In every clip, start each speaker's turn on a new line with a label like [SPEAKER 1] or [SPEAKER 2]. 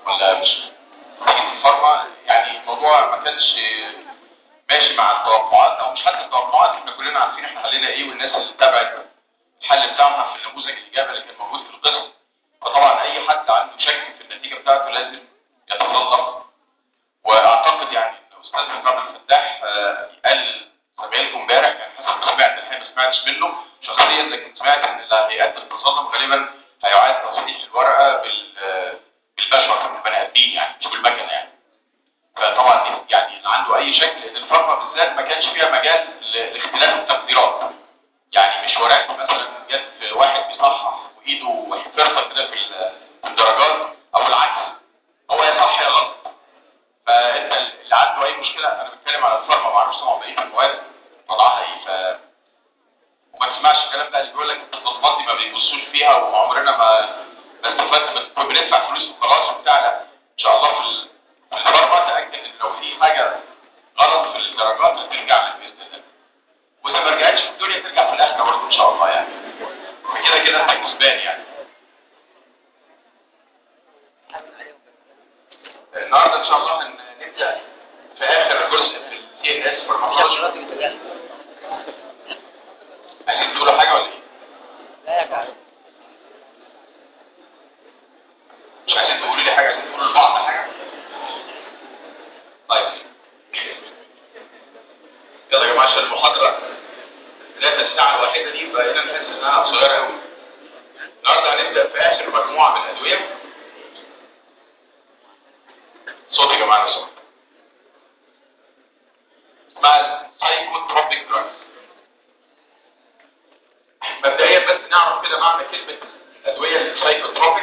[SPEAKER 1] ولا مش نتيجه الفارما يعني الموضوع ما كانش ماشي مع التوقعات او مش حتى التوقعات احنا كلنا عارفين احنا حلينا ايه والناس اللي تابعت الحل بتاعها في النموذج الاجابه اللي كان موجود في القسم فطبعا اي حد عنده شك في النتيجه بتاعته لازم يتسلط واعتقد يعني ان استاذنا كامل الفتاح آه، قال زمايلكم امبارح يعني حسب ما سمعت الحقيقه ما سمعتش منه شخصيا لكن سمعت ان اللي هيقدم التظلم غالبا هيعاد تصحيح الورقه بال آه، بالبشر بالبني ادمين يعني مش بالمكنه يعني فطبعا دي- يعني اللي عنده اي شك لان الفارما بالذات ما كانش فيها مجال ل- لاختلاف التقديرات يعني مش ورقتي مثلا جت في واحد بيصحح وايده فرصه كده في ال- في الدرجات او العكس هو يا صح يا غلط فانت اللي عنده اي مشكله انا بتكلم على الفارما ما اعرفش طبعا بقيه المواد وضعها ايه ف وما تسمعش الكلام ده اللي بيقول لك التطبيقات دي ما بيبصوش فيها وعمرنا ما ما استفدنا بندفع فلوس وخلاص وبتاع لا ان شاء الله في ال- في الفارما تاكد ان لو في حاجه غلط في الدرجات هترجع لك باذن الله واذا ما رجعتش في الدنيا ترجع في الاخره برضه ان شاء الله يعني كده كده انت كسبان يعني النهارده ان شاء الله هنبدا في اخر جزء في السي ان اس فورماتولوجي عايزين تقولوا حاجه ولا ايه؟ مش عايزين تقولوا لي حاجه عايزين تقولوا لبعض حاجه؟ طيب يلا يا جماعه عشان المحاضره ثلاثة الساعة الواحدة دي بقينا نحس انها قصيرة قوي. النهارده هنبدأ في آخر مجموعة من الأدوية. صوت يا جماعة لو سمحتوا. اسمها سايكوتروبيك دراجز. مبدئيا بس نعرف كده معنى كلمة الأدوية السايكوتروبيك.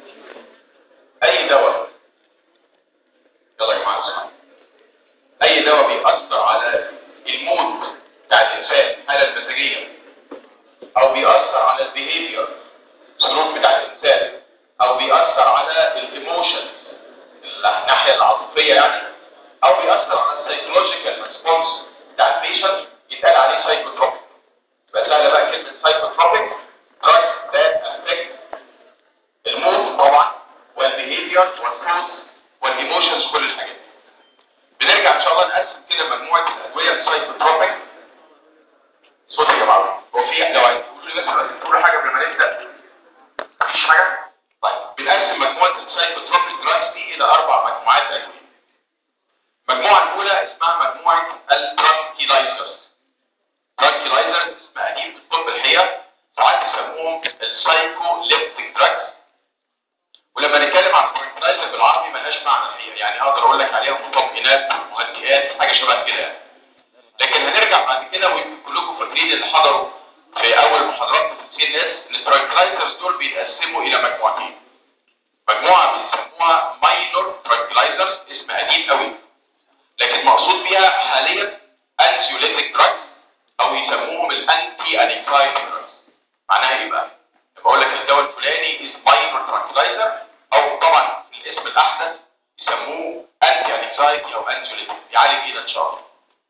[SPEAKER 1] أي دواء. يلا يا جماعة لو سمحتوا. أي دواء بيأثر على المود بتاع الإنسان الحالة المزاجية أو بيأثر على البيهيفير السلوك بتاع الإنسان أو بيأثر على الإيموشنز الناحية العاطفية يعني أو بيأثر على السايكولوجيكال ريسبونس بتاع البيشنت يتقال عليه سايكوتروبيك يبقى سهلة بقى كلمة سايكوتروبيك drugs that affect المود طبعا والبيهيفير والثوتس والايموشنز كل الحاجات دي بنرجع ان شاء الله نقسم كده مجموعه الادويه السايكوتروبيك صوت يا جماعه هو في لو عايز تقولوا لي بس عايزين تقولوا حاجه قبل ما نبدا مفيش حاجه طيب بنقسم مجموعه السايكوتروبيك دراجز دي الى اربع مجموعات ادويه المجموعه الاولى اسمها مجموعه الترانكيلايزرز ترانكيلايزرز اسم قديم في الطب الحقيقه ساعات يسموهم السايكوليبتيك دراجز ولما نتكلم عن الترانكيلايزر بالعربي ملهاش معنى الحقيقه يعني اقدر اقول لك عليها مطمئنات مهدئات حاجه شبه كده يعني. لكن هنرجع بعد كده ويمكن كلكم فاكرين اللي حضروا في اول محاضراتنا في السي ان اس ان الترانكيلايزرز دول بيتقسموا الى مجموعتين مجموعه بيسموها ماينور ترانكيلايزرز اسم قديم قوي لكن مقصود بيها حاليا انسيوليتيك دراجز او يسموهم الانتي انكسايتي دراجز معناها ايه بقى؟ بقول لك الدواء الفلاني از ماينور ترانكيلايزر او طبعا الاسم الاحدث يسموه انتي انكسايتي او انسيوليتيك بيعالج ايه ده ان شاء الله؟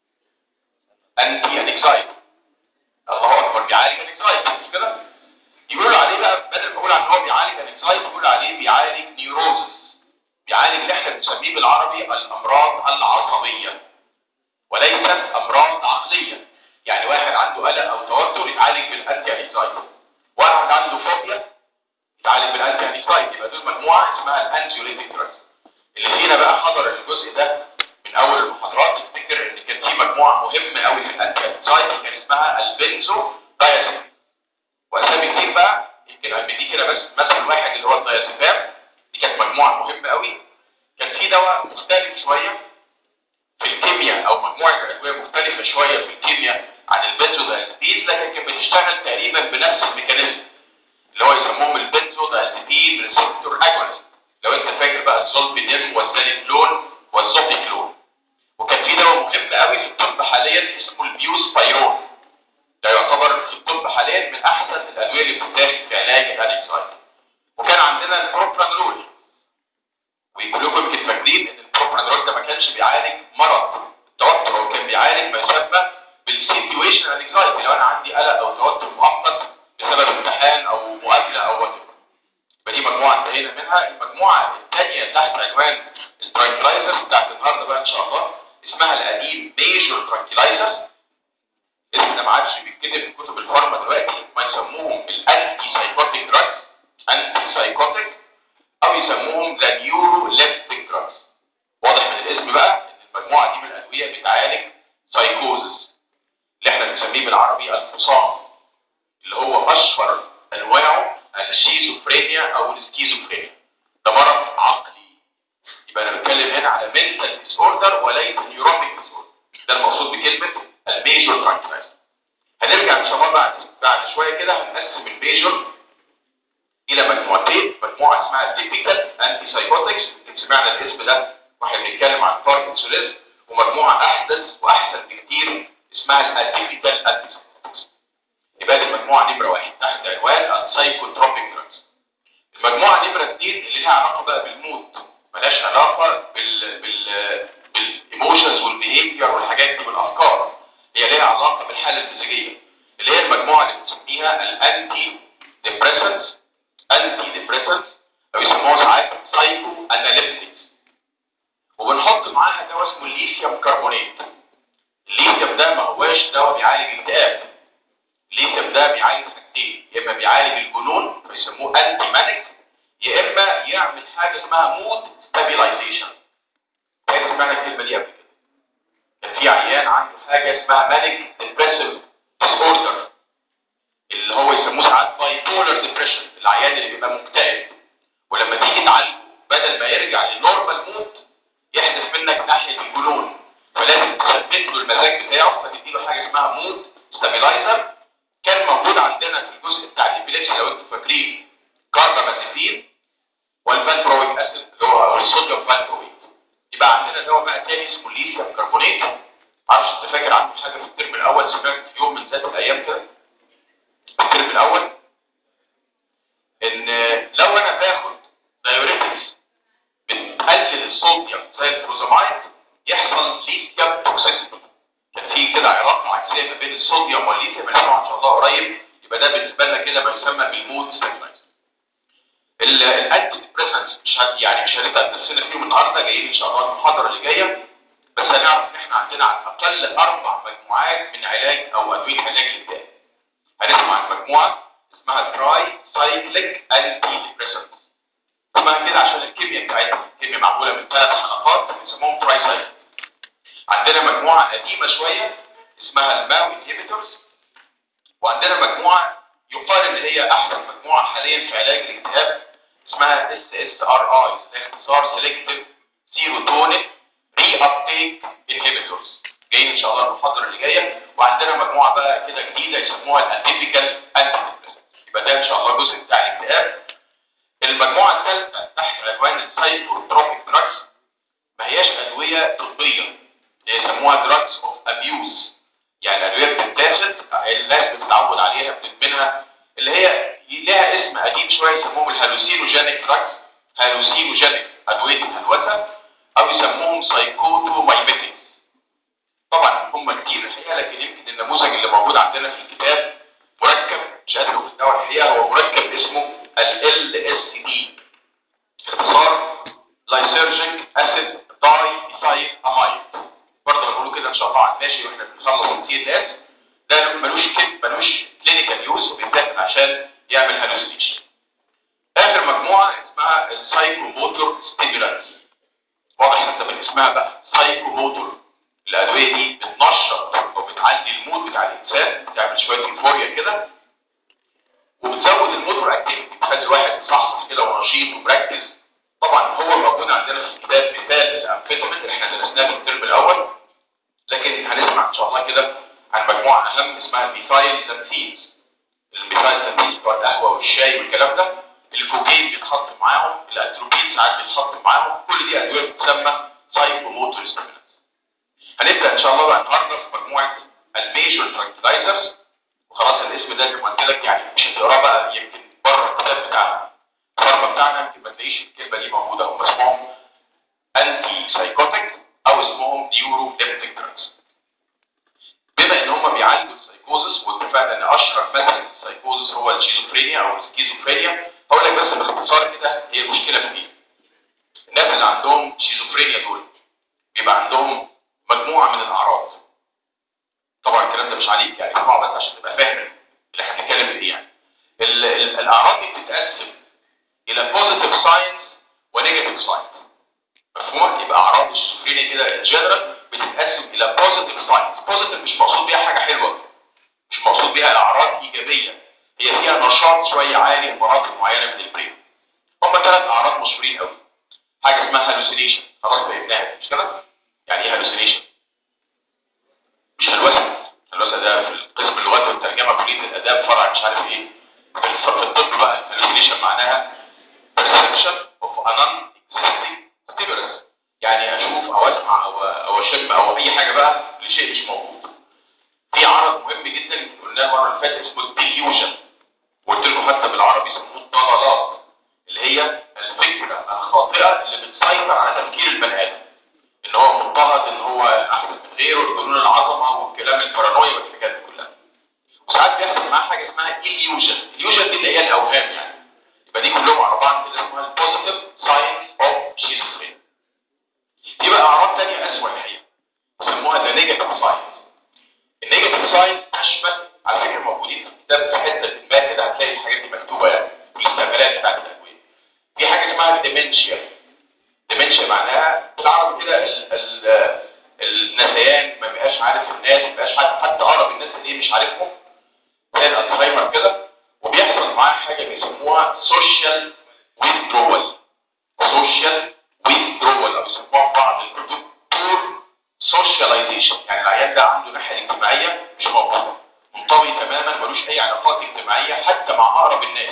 [SPEAKER 1] انتي انكسايتي الله اكبر بيعالج انكسايتي مش كده؟ يقولوا عليه بقى بدل ما اقول عن هو بيعالج انكسايتي يقولوا عليه بيعالج نيوروزس بيعالج اللي احنا بنسميه بالعربي الامراض العصبيه وليست امراض عقليه يعني واحد عنده قلق او توتر يتعالج بالانتي انكسايتي واحد عنده فوبيا يتعالج بالانتي انكسايتي يبقى دول مجموعه اسمها الانسيوليتيك دراجز اللي فينا بقى حضر الجزء ده من اول المحاضرات يفتكر ان كان في مجموعه مهمه قوي في الانتي انكسايتي كان اسمها البنزو دايازيبام واسامي كتير بقى يمكن ادي كده بس مثل واحد اللي هو الدايازيبام دي كانت مجموعه مهمه قوي كان في دواء مختلف شويه في الكيمياء او مجموعه ادويه مختلفه شويه في الكيمياء عن البنزودايازيبينز لكن كانت بتشتغل تقريبا بنفس الميكانيزم اللي هو يسموهم البنزودايازيبين ريسبتور اجونست لو انت فاكر بقى الزولبيدين والزاليكلون والزوبيكلون وكان في دواء مهم قوي في الطب حاليا اسمه البيوسبايرون ده يعتبر في الطب حاليا من احسن الادويه اللي بتتاخد في علاج الانكسايتي وكان عندنا البروبرانول وكلكم يمكن فاكرين ان البروبرانول ده ما كانش بيعالج مرض التوتر هو كان بيعالج ما يسمى بالسيتويشن انكسايتي لو انا عندي قلق او توتر مؤقت بسبب امتحان او مقابله او وات فدي مجموعه انتهينا منها نكلمها المجموعه الثانيه تحت عنوان الترانكلايزرز بتاعت النهارده بقى ان شاء الله اسمها القديم ميجور ترانكلايزرز اسم ده ما عادش بيتكتب في كتب الفارما دلوقتي ما يسموهم الانتي سايكوتيك دراجز انتي سايكوتيك او يسموهم ذا نيورو ليبتيك دراجز واضح من الاسم بقى ان المجموعه دي من الادويه بتعالج سايكوزس اللي احنا بنسميه بالعربي الفصام اللي هو اشهر انواعه الشيزوفرينيا او السكيزوفرينيا ده مرض عقلي يبقى انا بتكلم هنا على mental disorder وليس نيورونيك disorder ده المقصود بكلمه الميجور ترانكلايزر هنرجع ان شاء الله بعد بعد شويه كده هنقسم الميجور الى مجموعتين مجموعه اسمها تيبيكال انتي سايكوتكس سمعنا الاسم ده واحنا بنتكلم عن باركنسونيزم ومجموعه احدث واحسن بكتير اسمها الاتيبيكال انتي سايكوتكس يبقى دي المجموعه نمره واحد تحت عنوان السايكوتروبيك دراجز المجموعه نمره اثنين اللي ليها علاقه بقى بالمود ملهاش علاقه بال بال بالايموشنز والبيهيفير والحاجات دي والافكار هي ليها علاقه بالحاله المزاجيه اللي هي المجموعه اللي بنسميها الانتي ديبريسنتس انتي ديبريسنتس او يسموها ساعات سايكو اناليتكس وبنحط معاها دواء اسمه الليثيوم كربونات الليثيوم ده ما هواش دواء بيعالج اكتئاب الليثيوم ده بيعالج حاجتين يا اما بيعالج الجنون فيسموه انتي مانيك يا اما يعمل حاجه اسمها مود ستابيلايزيشن كان سمعنا الكلمه دي قبل كده كان في عيان عنده حاجه اسمها مانيك ديبريسيف ديس اوردر اللي هو يسموه ساعات باي بولر ديبريشن العيان اللي بيبقى مكتئب ولما تيجي تعالجه بدل ما يرجع للنورمال مود يحدث منك ناحيه الجنون فلازم تثبت له المزاج بتاعه فتدي له حاجه اسمها مود ستابيلايزر كان موجود عندنا في الجزء بتاع الابيليبسي لو انتم فاكرين كاربامازيبين والفالبرويك اسيد اللي هو الصوديوم فالبرويك يبقى عندنا دواء بقى تاني اسمه الليثيوم كربونات معرفش انت فاكر عنه حاجه في الترم الاول سمعت في يوم من ذات الايام كده الترم الاول ان لو انا باخد دايوريتكس بتقلل الصوديوم زي الفروزامايد يحصل ليثيوم توكسيسيتي كان في كده علاقه عكسيه ما بين الصوديوم والليثيوم هنسمعها ان شاء الله قريب يبقى ده بالنسبه لنا كده ما يسمى بالمود ستابلايزر الانتي ديبريسنتس مش هت يعني مش هنبدا نفسنا فيهم النهارده جايين ان شاء الله المحاضره اللي جايه بس هنعرف ان احنا عندنا على الاقل اربع مجموعات من علاج او ادويه علاج الاكتئاب هنسمع عن مجموعه اسمها تراي سايكليك انتي ديبريسنتس اسمها كده عشان الكيمياء بتاعتها الكيمياء معموله من ثلاث حلقات بنسموهم تراي سايكليك عندنا مجموعه قديمه شويه اسمها الماو انهبيتورز وعندنا مجموعه يقال ان هي احسن مجموعه حاليا في علاج الاكتئاب اسمها اس اس ار اي اختصار سيلكتيف سيروتونين ري ابتيك انهبيتورز جايين ان شاء الله المحاضره اللي جايه وعندنا مجموعه بقى كده جديده يسموها الاتيبيكال انتي يبقى ده ان شاء الله الجزء بتاع الاكتئاب المجموعه الثالثه تحت عنوان السايكوتروبيك دراجز ما هياش ادويه طبيه يسموها دراجز اوف ابيوز يعني ادويه بتتاخد الناس بتتعود عليها بتدمنها اللي هي لها اسم قديم شويه يسموهم الهالوسينوجينيك دراجز هالوسينوجينيك ادويه الهلوسه او يسموهم سايكوتومايميتكس طبعا هم كتير الحقيقه لكن يمكن النموذج اللي موجود عندنا في الكتاب مركب مش قادر في الدواء الحقيقه هو مركب اسمه ال اس دي اختصار لايسيرجيك اسيد داي ايثايل امايد برضه بقوله كده ان شاء الله على الماشي واحنا بنخلص السي ال اس ده ملوش كيب ملوش كلينيكال يوز وبيتاخد عشان يعمل هالوسينيشن اخر مجموعه اسمها السايكوموتور ستيمولانتس واضح انت من اسمها بقى سايكوموتور الادويه دي بتنشط وبتعلي المود بتاع الانسان بتعمل شويه ايفوريا كده وبتزود الموتور اكتيفيتي بتخلي الواحد مصحصح كده ونشيط ومركز طبعا هو موجود عندنا في الكتاب مثال للامفيتامين اللي احنا درسناه في الترم الاول لكن هنسمع ان شاء الله كده عن مجموعه اهم اسمها الميثايل زانثينز الميثايل زانثينز بتوع القهوه والشاي والكلام ده الكوكين بيتحط معاهم الاتروبين ساعات بيتحط معاهم كل دي ادويه بتسمى سايكوموتور ستيمولانتس هنبدا ان شاء الله بقى النهارده في مجموعه الميجور ترانكلايزرز وخلاص الاسم ده زي ما قلت لك يعني مش هتقراه بقى يمكن بره الكتاب بتاعنا الفارما بتاعنا يمكن ما تلاقيش الكلمه دي موجوده هم اسمهم انتي سايكوتيك او اسمهم نيورو ليبتيك دراجز بما ان هم بيعالجوا السايكوزس واتفقنا ان اشهر مثل السايكوزس هو الشيزوفرينيا او السكيزوفرينيا هقول لك بس باختصار كده هي المشكله اللي عندهم شيزوفرينيا دول بيبقى عندهم مجموعه من الاعراض طبعا الكلام ده مش عليك يعني اسمعوا بس عشان تبقى فاهم اللي احنا بنتكلم في ايه يعني ال- ال- الاعراض دي بتتقسم الى بوزيتيف ساينز ونيجاتيف ساينز مفهوم يبقى اعراض الشيزوفرينيا كده ان جنرال بتتقسم الى بوزيتيف ساينز بوزيتيف مش مقصود بيها حاجه حلوه مش مقصود بيها اعراض ايجابيه هي فيها نشاط شويه عالي في مناطق معينه من البرين هم ثلاث اعراض مشهورين قوي حاجه اسمها هالوسينيشن خلاص فهمناها مش كده يعني ايه هالوسينيشن مش هلوسه هلوسه ده في قسم اللغات والترجمه كليه الاداب فرع مش عارف ايه في الف- في الطب بقى الهالوسينيشن معناها perception of a non-existing stimulus يعني اشوف او اسمع او او اشم او اي حاجه بقى لشيء مش موجود في عرض مهم جدا قلناه المره اللي فاتت اسمه الديليوجن وقلت لكم حتى بالعربي يسموه الضلالات اللي هي الفكره الخاطئه اللي بتسيطر على تفكير البني ادم ان هو مضطهد ان هو احسن من غيره الجنون العظمه والكلام البارانويا والحاجات دي كلها وساعات بيحصل معاه حاجه اسمها illusion illusion دي اللي هي الاوهام يعني يبقى دي كلهم على بعض كده اسمها البوزيتيف ساينز اوف شيزوفرينيا دي بقى اعراض ثانيه اسوء الحقيقه يسموها ذا نيجاتيف ساينز النيجاتيف ساينز تشمل على فكره موجودين في الكتاب في حته ما كده هتلاقي الحاجات دي مكتوبه يعني في الاستعمالات بتاعت الادويه في حاجه اسمها ديمنشيا ديمنشيا معناها بالعربي كده ال- ال- النسيان ما بيبقاش عارف الناس ما بيبقاش عارف حتى اقرب الناس اللي مش عارفهم زي الالزهايمر كده وبيحصل معاه حاجه بيسموها سوشيال withdrawal سوشيال withdrawal او بيسموها في بعض الكتب بور سوشياليزيشن يعني العيان ده عنده ناحيه اجتماعيه مش موجوده منطوي تماما ملوش اي علاقات اجتماعيه حتى مع اقرب الناس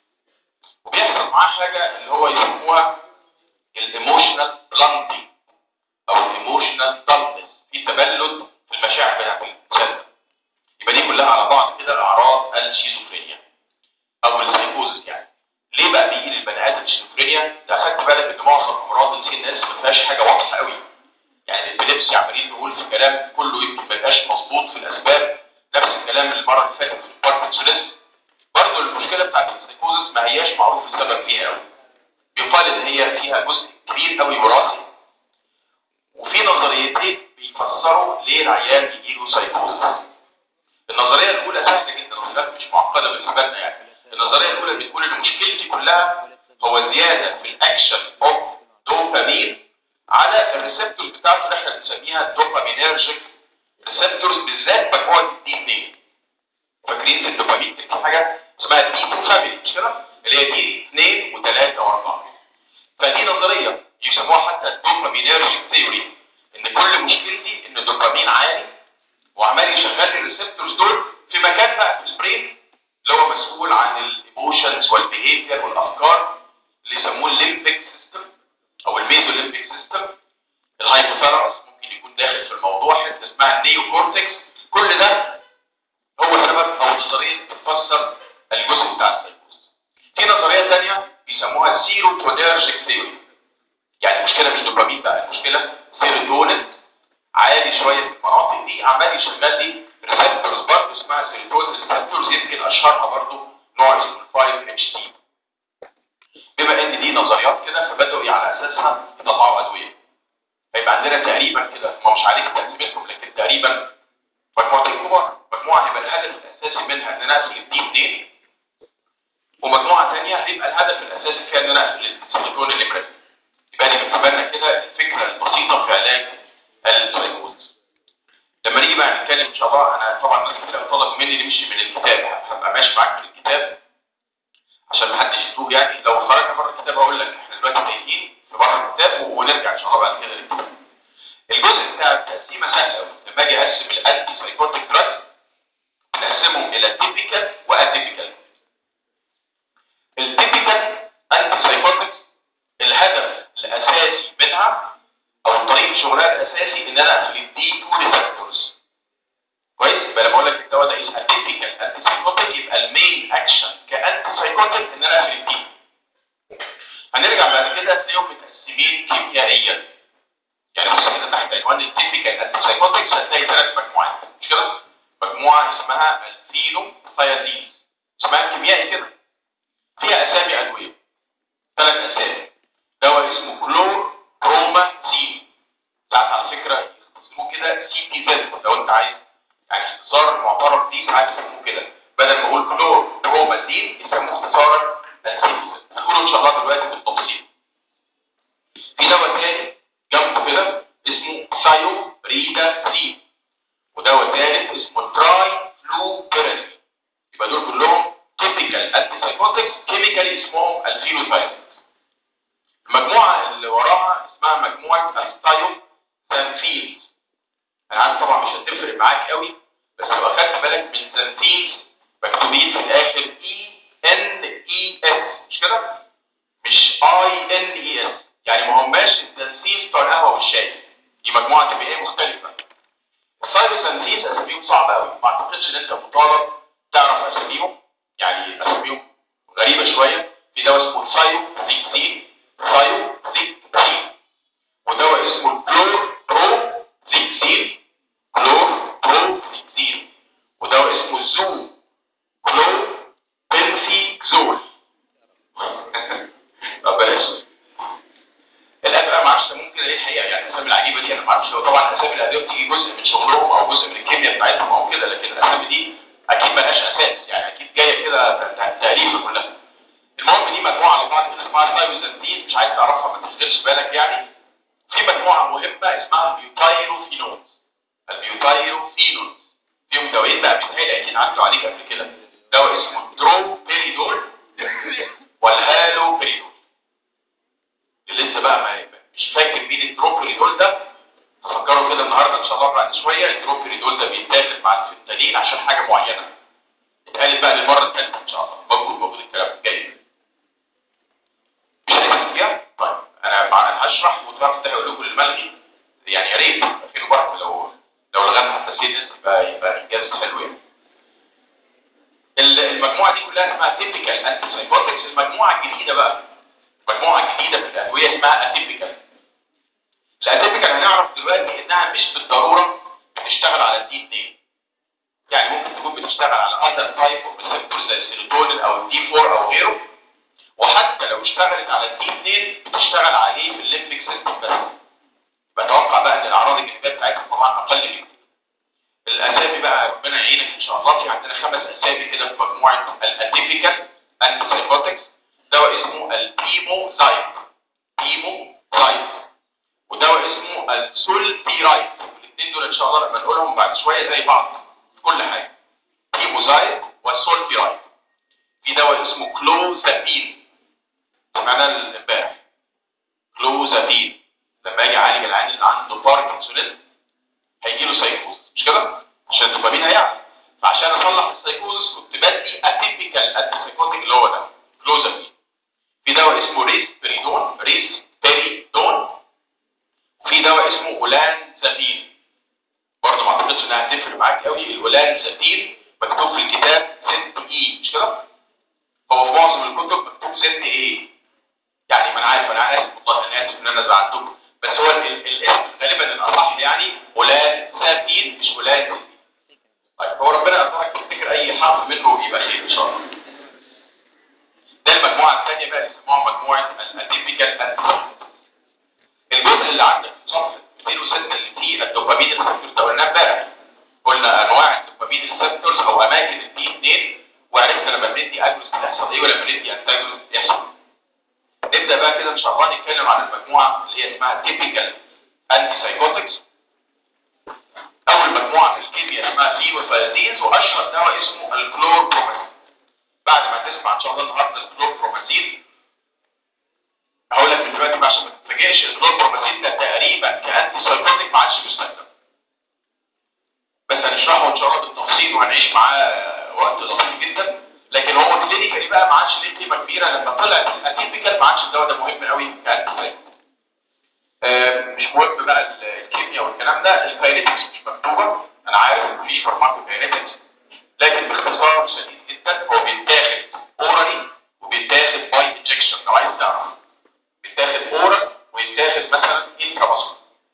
[SPEAKER 1] وبيحصل معاه حاجه اللي هو يسموها الايموشنال بلانتنج او الايموشنال دالنس في تبلد في المشاعر بتاعت الانسان يبقى دي كلها على بعض كده اعراض الشيزوفرينيا او السايكوزس يعني ليه بقى بيجي للبني ادم الشيزوفرينيا ده اخدت بالك ان معظم امراض الناس ما فيهاش حاجه واضحه قوي يعني الابيليبسي عمالين نقول في كلام كله يمكن ما يبقاش مظبوط في الاسباب نفس الكلام اللي المره اللي فاتت في الباركنسونيزم برضه المشكله بتاعت السايكوزس ما هياش معروف السبب فيها قوي بيقال ان هي فيها جزء كبير قوي وراثي وفي نظريتين بيفسروا ليه العيان يجي له سايكوزس النظريه الاولى سهله جدا وخلاف مش معقده بالنسبه لنا يعني النظريه الاولى بتقول ان مشكلتي كلها هو زياده في الاكشن اوف دوبامين على الريسبتورز بتاعته اللي احنا بنسميها الدوبامينيرجيك ريسبتورز بالذات مجموعه الدي 2 فاكرين في الدوبامين كان في حاجه اسمها دي 2 فاميلي مش كده؟ اللي هي دي 2 و3 و4 فدي نظريه يسموها حتى الدوبامينيرجيك ثيوري ان كل مشكلتي ان الدوبامين عالي وعمال يشغل لي الريسبتورز دول في مكان بقى في البرين اللي هو مسؤول عن الايموشنز والبيهيفير والافكار اللي يسموه الليمبيك سيستم او الميزو ليمبيك سيستم الهايبوثالاموس ممكن يكون داخل في الموضوع حته اسمها النيو كورتكس كل ده هو سبب او نظريه بتفسر الجزء بتاع السايكوز في نظريه ثانيه بيسموها سيروتونيرجيك ثيوري يعني المشكله مش دوبامين بقى المشكله سيروتونين عالي شويه في المناطق دي عمال يشغل لي ريسبتورز برضه اسمها سيروتونين ريسبتورز يمكن اشهرها برضه نوع اسمه 5 اتش تي بما ان دي نظريات كده فبداوا على اساسها يطلعوا ادويه هيبقى عندنا تقريبا كده ما مش عليك تقسيمتهم لكن تقريبا مجموعتين كبار مجموعه هيبقى الهدف الاساسي منها ان انا اقفل الدي 2 ومجموعه ثانيه هيبقى الهدف الاساسي فيها ان انا اقفل السيروتونين اللي يبقى دي بالنسبه لنا كده الفكره البسيطه في علاج السايكوز لما نيجي بقى نتكلم ان شاء الله انا طبعا ناس كتير طلب مني نمشي من الكتاب هبقى ماشي معاك في الكتاب عشان ما حدش يتوه يعني لو خرجنا بره الكتاب اقول لك احنا دلوقتي تايهين في بره الكتاب ونرجع ان شاء الله بعد كده للكتاب الجزء بتاع التقسيمه سهل قوي لما اجي اقسم الانتي سايكوتيك دراج بنقسمهم الى تيبيكال واتيبيكال التيبيكال انتي سايكوتيك الهدف الاساسي منها او طريق شغلها الاساسي ان انا اقفل الدي 2 ريسبتورز كويس يبقى لما اقول لك الدواء ده اسمه اتيبيكال انتي سايكوتيك يبقى المين اكشن كانتي سايكوتيك ان انا اقفل الدي هنرجع بعد كده تلاقيهم متقسمين كيميائيا يعني بص كده تحت عنوان التيبيكال انتي سايكوتكس هتلاقي ثلاث مجموعات مش كده؟ مجموعه اسمها الفينو ثيازينز اسمها كيميائي كده فيها اسامي ادويه ثلاث اسامي دواء اسمه كلور في دواء تاني جنبه كده اسمه ثايو ريدا سي ودواء ثالث اسمه تراي فلو بيرين يبقى دول كلهم تيبيكال انتي سايكوتكس كيميكالي اسمهم الفينوثايب المجموعه اللي وراها اسمها مجموعه الثايو سانفيلز انا عارف طبعا مش هتفرق معاك قوي بس لو اخدت بالك من سانفيلز مكتوبين في الاخر اي ان اي اس مش كده مش اي ان اي اس يعني ما هماش السانفيلز بتوع القهوه والشاي دي مجموعه كيميائيه مختلفه السايبوسانفيلز اساميهم صعبه قوي ما اعتقدش ان انت مطالب تعرف اساميهم يعني اساميهم غريبه شويه في دواء اسمه ثايو زيكسين ثايو زيكسين ودواء اسمه كلور برو زيكسين كلور برو زيكسين ودواء اسمه زو كلور بنسيكزول طب بلاش الادويه ما اعرفش ممكن ايه الحقيقه يعني الاسامي العجيبه دي انا ما اعرفش هو طبعا اسامي الادويه بتيجي جزء من شغلهم او جزء من الكيمياء بتاعتهم او كده لكن الاسامي دي اكيد مالهاش اساس يعني اكيد جايه كده تاليفه كلها المهم دي مجموعه على بعض كده اسمها سايوزنتين مش عايز تعرفها ما تشغلش بالك يعني في مجموعه مهمه اسمها البيوتايروفينولز البيوتايروفينولز فيهم دوايين بقى بيتهيألي اكيد عدوا عليك قبل كده دواء اسمه دروبيريدول والهالوبيريدول اللي لسه بقى ما مش فاكر مين الدروبيريدول ده هفكره كده النهارده ان شاء الله بعد شويه الدروبيريدول ده بيتاخد مع الفنتانين عشان حاجه معينه اتقالت بقى للمره الثالثه ان شاء الله موجود موجود الكلام جاي مش هنكتب فيها طيب انا انا هشرح وتعرف تقول لكم الملغي يعني يا ريت في برضه لو لو لغانا حتى سيدس يبقى يبقى انجاز حلو يعني المجموعه دي كلها اسمها تيبيكال انتي سايكوتكس المجموعه الجديده بقى مجموعه جديده من الادويه اسمها اتيبيكال الاتيبيكال هنعرف دلوقتي انها مش بالضروره بتشتغل على الدي 2 يعني ممكن تكون بتشتغل على اذر تايب اوف ريسبتورز زي السيروتونين او الدي 4 او غيره وحتى لو اشتغلت على الدي 2 بتشتغل عليه في الليمبيك سيستم بس بتوقع بقى ان الاعراض الجانبيه بتاعتها طبعا اقل بكتير الاسامي بقى ربنا يعينك ان شاء الله في عندنا خمس اسامي كده في مجموعه الاتيبيكال انتي سايكوتكس دواء اسمه البيموزايد بيموزايد ودواء اسمه السولفيرايد الاثنين دول ان شاء الله لما نقولهم بعد شويه زي بعض في كل حاجه بيموزايد والسولفيرايد في دواء اسمه كلوزابين سمعنا امبارح كلوزابين لما اجي اعالج العيان اللي عنده باركنسونيزم هيجي له سايكوز مش كده عشان الدوبامين هيعلى فعشان اصلح السايكوزس كنت بدي اتيبيكال انتي اللي هو ده كلوزابين في دواء اسمه ريسبريدون ريسبريدون في دواء اسمه اولانزابين برضه ما اعتقدش انها هتفرق معاك قوي الاولانزابين مكتوب في الكتاب زد اي مش كده هو في معظم الكتب مكتوب زد ايه يعني ما انا عارف انا اسف والله انا اسف ان انا زعلتكم بس هو الاسم غالبا الاصح يعني اولانزابين مش اولانزابين طيب هو ربنا يرزقك تفتكر اي حرف منه يبقى خير ان شاء الله ده المجموعه الثانيه بقى اسمها مجموعه الاتيبيكال انتي الجزء اللي عندك في صفحه 206 اللي فيه الدوبامين ريسبتورز ده قلناه امبارح قلنا انواع الدوبامين ريسبتورز او اماكن الدي 2 وعرفنا لما بندي اجلس بيحصل ايه ولما ندي انتاجلس بيحصل نبدا بقى كده ان شاء الله نتكلم عن المجموعه اللي هي اسمها تيبيكال انتي سايكوتكس اول مجموعه في الكيمياء اسمها فينوثايازينز واشهر دواء اسمه الكلوربرومازين بعد ما تسمع ان شاء الله النهارده الكلوربرومازين هقول لك من دلوقتي بقى عشان ما تتفاجئش الكلوربرومازين ده تقريبا كانتي سايكوتيك ما عادش بيستخدم بس هنشرحه ان شاء الله بالتفصيل وهنعيش معاه وقت لطيف جدا لكن هو كلينيكالي بقى ما عادش ليه قيمه كبيره لما طلع الاتيبيكال ما عادش الدواء ده مهم قوي كانتي سايكوتيك مش مهم بقى الكيمياء والكلام ده الكاينيتكس مش مكتوبه انا عارف ان مفيش فارماكو كاينيتكس لكن باختصار شديد جدا هو بيتاخد اورالي وبيتاخد باي انجكشن لو عايز تعرف بيتاخد اورال ويتاخد مثلا انتراماسكول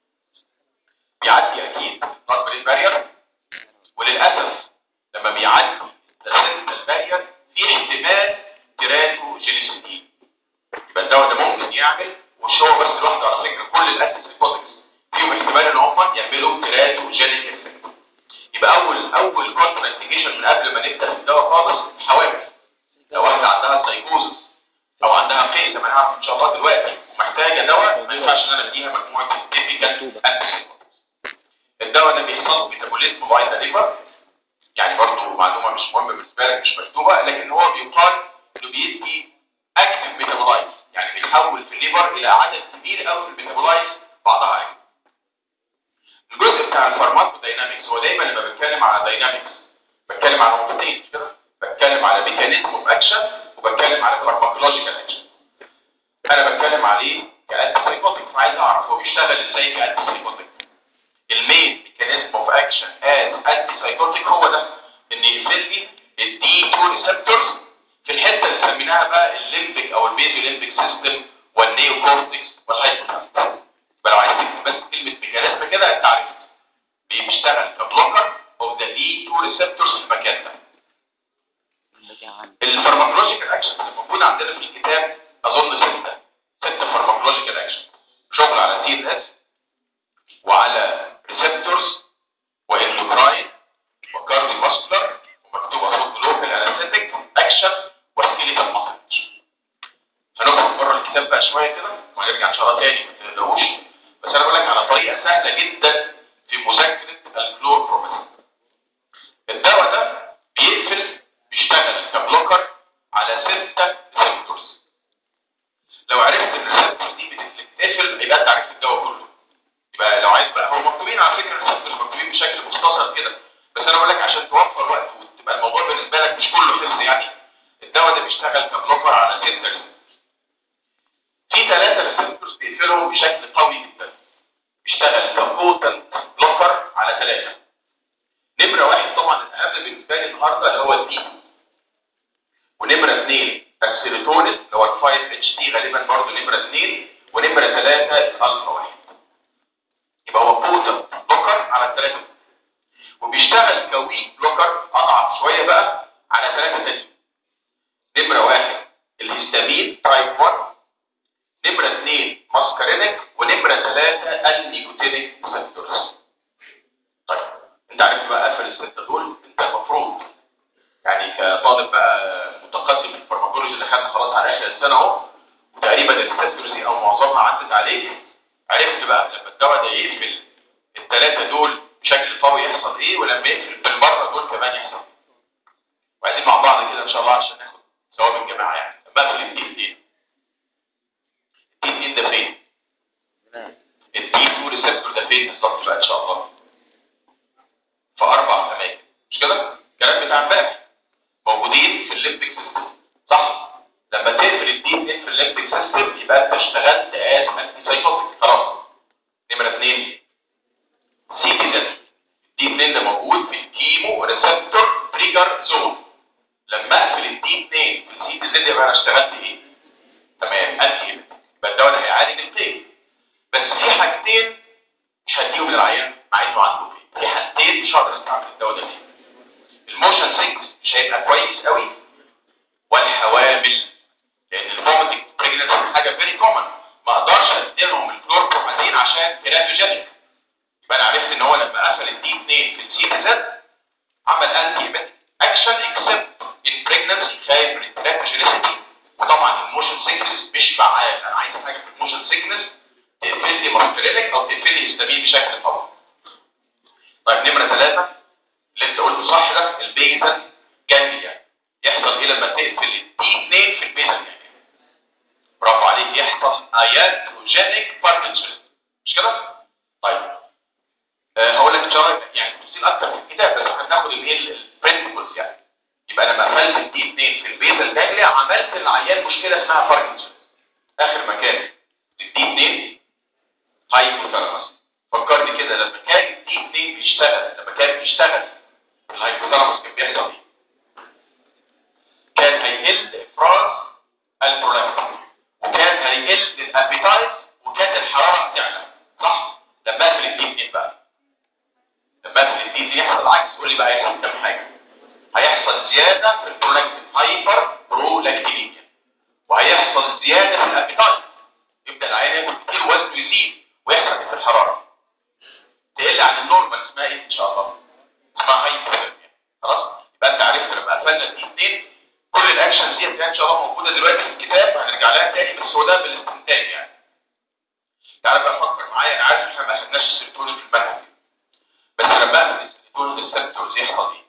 [SPEAKER 1] بيعدي اكيد البلاد بارير وللاسف لما بيعدي السنترال بارير في احتمال تيراتوجينيسيتي يبقى الدواء ده ممكن يعمل مش هو بس لوحده على فكره كل الانتيسيكوتكس فيهم احتمال ان هم يعملوا تيراتوجينيك افكت يبقى اول اول كونتر انديكيشن من قبل ما نبدا في الدواء خالص الحوامل لو واحده عندها سايكوزس او عندها قيء زي ما هنعرف ان شاء الله دلوقتي ومحتاجه دواء ما ينفعش ان انا اديها مجموعه التيبيكال الدواء ده بيحصل ميتابوليزم باي ذا ليفر يعني برضه معلومه مش مهمه بالنسبه لك مش مكتوبه لكن هو بيقال انه بيدي اكتف ميتابولايت يعني بيحول في الليفر الى عدد كبير قوي من الميتابولايت بعضها اكتف الجزء بتاع الفارماكو داينامكس هو دايما لما بتكلم على داينامكس بتكلم على نقطتين مش كده بتكلم على ميكانيزم اوف اكشن وبتكلم على فارماكولوجيكال اكشن انا بتكلم عليه كانتي سايكوتيك فعايز اعرف هو بيشتغل ازاي كانتي سايكوتيك المين ميكانيزم اوف اكشن از انتي سايكوتيك هو ده ان يقفل لي الدي 2 ريسبتورز في الحته اللي سميناها بقى الليمبيك او البيزو ليمبيك سيستم والنيو كورتكس والهايبوثالاموس فلو عايز تكتب بس كلمه ميكانيزم كده انت عرفت بيشتغل كبلوكر اوف ذا دي 2 ريسبتورز في المكان ده الفارماكولوجيكال اكشن الموجود عندنا في الكتاب اظن سته سته فارماكولوجيكال اكشن شغل على سي ان اس وعلى ريسبتورز واندوكراين وكارديو فاسكولار ومكتوب اظن لوكال انستيك اكشن وسكيليتال ماسج هنخرج بره الكتاب بقى شويه كده وهنرجع ان شاء الله تاني ما تقلقوش بس انا بقول لك على طريقه سهله جدا في مذاكره الكلوربروميثين الدواء ده بيقفل بيشتغل كبلوكر على ستة ريسبتورز لو عرفت ان الريسبتورز دي بتتقفل يبقى انت عرفت الدواء كله يبقى لو عايز بقى هو مكتوبين على فكره الريسبتورز مكتوبين بشكل مختصر كده بس انا بقول لك عشان توفر وقت وتبقى الموضوع بالنسبه لك مش كله حفظ يعني الدواء ده بيشتغل كبلوكر على ستة ريسبتورز في ثلاثة ريسبتورز بيقفلهم بشكل قوي جدا بيشتغل كبوتنت بلوكر على ثلاثة نمرة واحد طبعا الأهم بالنسبة لي النهاردة اللي هو الدي ونمرة اثنين السيروتونين اللي هو ال 5 اتش تي غالبا برضه نمرة اثنين ونمرة ثلاثة الألفا واحد يبقى هو بوتنت بلوكر على الثلاثة وبيشتغل كويك بلوكر أضعف شوية بقى على ثلاثة تانيين نمرة واحد الهستامين تايب 1 نمرة اثنين ماسكارينيك ونمرة ثلاثة النيكوتينيك ريسبتورز طيب انت عرفت بقى قفل الستة دول انت المفروض يعني كطالب بقى متقدم في الفارماكولوجي اللي خدنا خلاص على اخر السنة اهو وتقريبا الريسبتورز دي او معظمها عدت عليك عرفت بقى لما الدواء ده يقفل الثلاثة دول بشكل قوي يحصل ايه ولما يقفل بالمرة دول كمان يحصل وعايزين مع بعض كده ان شاء الله عشان ناخد ثواب الجماعة يعني لما اقفل الدي اثنين الدي اثنين ده فين؟ الدي 2 ريسبتور ده فين بالظبط بقى ان شاء الله؟ في اربع اماكن مش كده؟ الكلام بتاع امبارح موجودين في الليمبيك سيستم صح؟ لما تقفل الدي 2 في الليمبيك سيستم يبقى انت اشتغلت از انتي سايكوتيك خلاص نمرة اثنين سي تي زد الدي 2 ده موجود في الكيمو ريسبتور تريجر زون لما اقفل الدي 2 في السي تي زد يبقى انا اشتغلت ايه؟ تمام انتي يبقى الدواء ده هيعالج البين بس في حاجتين مش هديهم للعيان مع انه عنده بين في حاجتين مش هقدر استعمل الدواء ده فيه الموشن سيكنس مش هيبقى كويس قوي والحوامل لان الفوميتنج بريجنسي حاجه فيري كومن ما اقدرش اديلهم الكلوربرومازين عشان كيراتوجينيك يبقى انا عرفت ان هو لما قفل الدي 2 في السي تي زد عمل انتي اكشن اكسبت ان بريجنسي خايف من الكيراتوجينيسيتي وطبعا الموشن سيكنس مش فعال انا عايز حاجه في الموشن سيكنس تقفل لي ماسكرينك او تقفل لي هيستامين بشكل قوي طيب نمره ثلاثة اللي انت قلته صح ده البيزل جانجليا يحصل ايه لما تقفل الدي 2 في البيزل جانجليا برافو عليك يحصل ايادروجينيك باركنسون مش كده طيب أه هقول لك ان شاء الله يعني تفصيل اكتر في الكتاب بس احنا بناخد الايه البرنسبلز يعني يبقى لما قفلت الدي 2 في البيزل جانجليا عملت للعيان مشكله اسمها باركنسون اخر مكان الدي 2 هايبوثالاموس فكرني كده لما كان الدي 2 بيشتغل لما كان بيشتغل الهايبوثالاموس كان بيحصل ايه؟ كان هيقل افراز البرولاكتين وكان هيقل الابيتايت وكانت الحراره بتعلى صح؟ لما اقفل الدي 2 بقى لما اقفل الدي 2 يحصل العكس قول لي بقى هيحصل كام حاجه هيحصل زياده في البرولاكتين هايبر برولاكتينيميا وهيحصل زياده في الابيتايت يبدا العيان ياكل كتير وزنه يزيد ويحصل في الحراره تقل عن النورمال اسمها ايه ان شاء الله اسمها هايبوثيرميا خلاص يبقى انت عرفت لما قفلنا الدي 2 كل الاكشنز دي ان شاء الله موجوده دلوقتي في الكتاب هنرجع لها تاني بس هو ده بالاستنتاج يعني تعالى بقى فكر معايا انا عارف ان احنا ما اخدناش السيروتونين في المنهج بس لما اقفل السيروتونين ريسبتورز يحصل ايه؟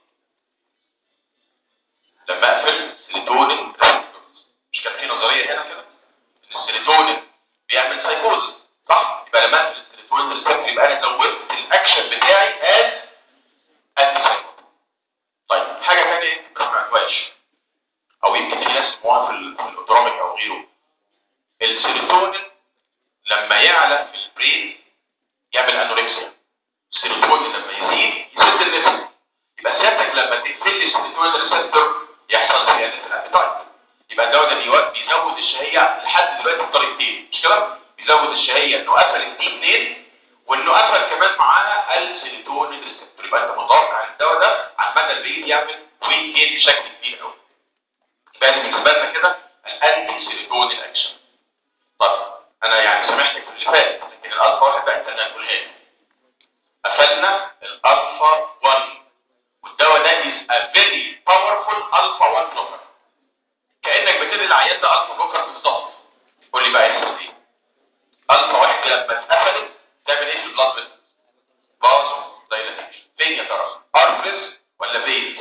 [SPEAKER 1] لما اقفل السيروتونين ريسبتورز مش كان في نظريه هنا كده ان السيروتونين بيعمل سايكوزس صح؟ يبقى لما اقفل السيروتونين ريسبتور يبقى انا زودت الاكشن بتاعي از انتي سايكوزس طيب حاجه ثانيه يمكن ما سمعتوهاش او يمكن في ناس سمعوها في ال- في الاوتوميك او غيره السيروتونين لما يعلى في البرين يعمل انوركسيا السيروتونين لما يزيد يسد النفس يبقى سيادتك لما تقفل لي السيروتونين ريسبتور يحصل زياده الابيتايت يبقى الدواء ده بيو- بيزود الشهيه لحد دلوقتي بطريقتين مش كده بيزود الشهيه انه قفل الدي 2 وانه قفل كمان معاها السيروتونين ريسبتور يبقى انت متوقع ان الدواء ده على المدى البعيد يعمل ويت جين بشكل كبير قوي يبقى دي بالنسبه لنا كده الانتي سيروتونين اكشن طيب انا يعني سامحتك في اللي فات لكن الالفا واحد بقى انت اللي هتقولها لي قفلنا الالفا 1 والدواء ده is a very powerful الفا 1 blocker كانك بتدي العيان ده الفا بلوكر بالظبط قول لي بقى يحصل ايه الفا واحد دي لما اتقفلت تعمل ايه في البلاد فيسل بازو دايلاتيشن فين يا ترى ارتريز ولا فينز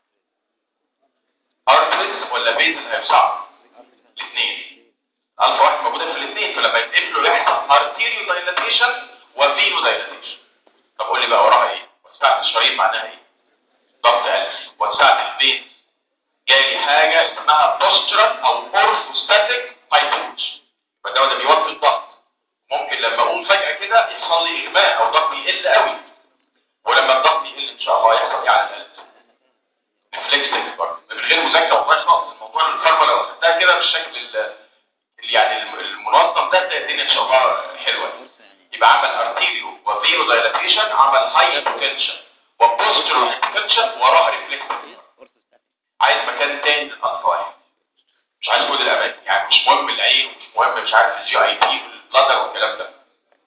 [SPEAKER 1] ارتريز ولا فينز اللي هيوسعوا الاثنين الفا واحد موجوده في الاثنين فلما يتقفلوا يحصل ارتيريو دايلاتيشن وفينو دايلاتيشن طب قول لي بقى وراها ايه وسعت الشرايين معناها ايه ضغط قلب وسعت الفين جالي حاجه اسمها بوسترال او اورثوستاتيك هايبوتنشن فالدواء ده بيوطي الضغط ممكن لما اقوم فجاه كده يحصل لي اغماء او ضغطي يقل قوي ولما الضغط يقل ان شاء الله يحصل ايه على القلب ريفلكس برضه من غير مذاكره والله خالص الموضوع الفارما لو اخدتها كده بالشكل ال- اللي يعني الم- المنظم ده تلاقي الدنيا ان شاء الله حلوه يبقى عمل ارتيريو وفينو دايلاتيشن عمل هاي بوتنشن وبوسترو هايبوتنشن وراها ريفلكس عايز مكان تاني للالفا واحد مش عايز كل الاماكن يعني مش مهم العين ومش مهم مش عارف الجي اي تي والبلادر والكلام ده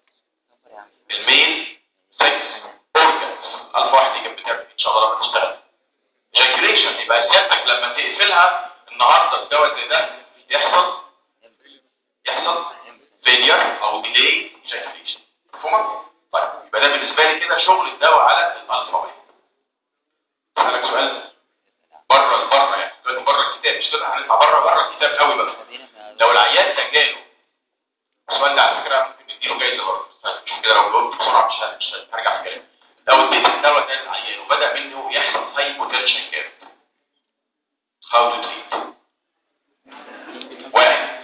[SPEAKER 1] المين 6 اورجنز الفا واحد دي كانت بتعمل إيه؟ ان شاء الله لما تشتغل جاكيوليشن يبقى سيادتك لما تقفلها النهارده الدواء زي ده يحصل يحصل فيلير او ديلي جاكيوليشن مفهومه؟ طيب يبقى ده بالنسبه لي كده شغل الدواء على الالفا واحد اسالك سؤال بره بره يعني دلوقتي بره الكتاب مش كده هنطلع بره بره الكتاب قوي بقى لو العيان ده جاله السؤال ده على فكره ممكن نديله جايزه برضه مش كده لو جاوبت بسرعه مش ه- مش هرجع في كلامي لو اديت الدواء ده للعيان وبدا منه يحصل هايبوتنشن جامد هاو تو تريت واحد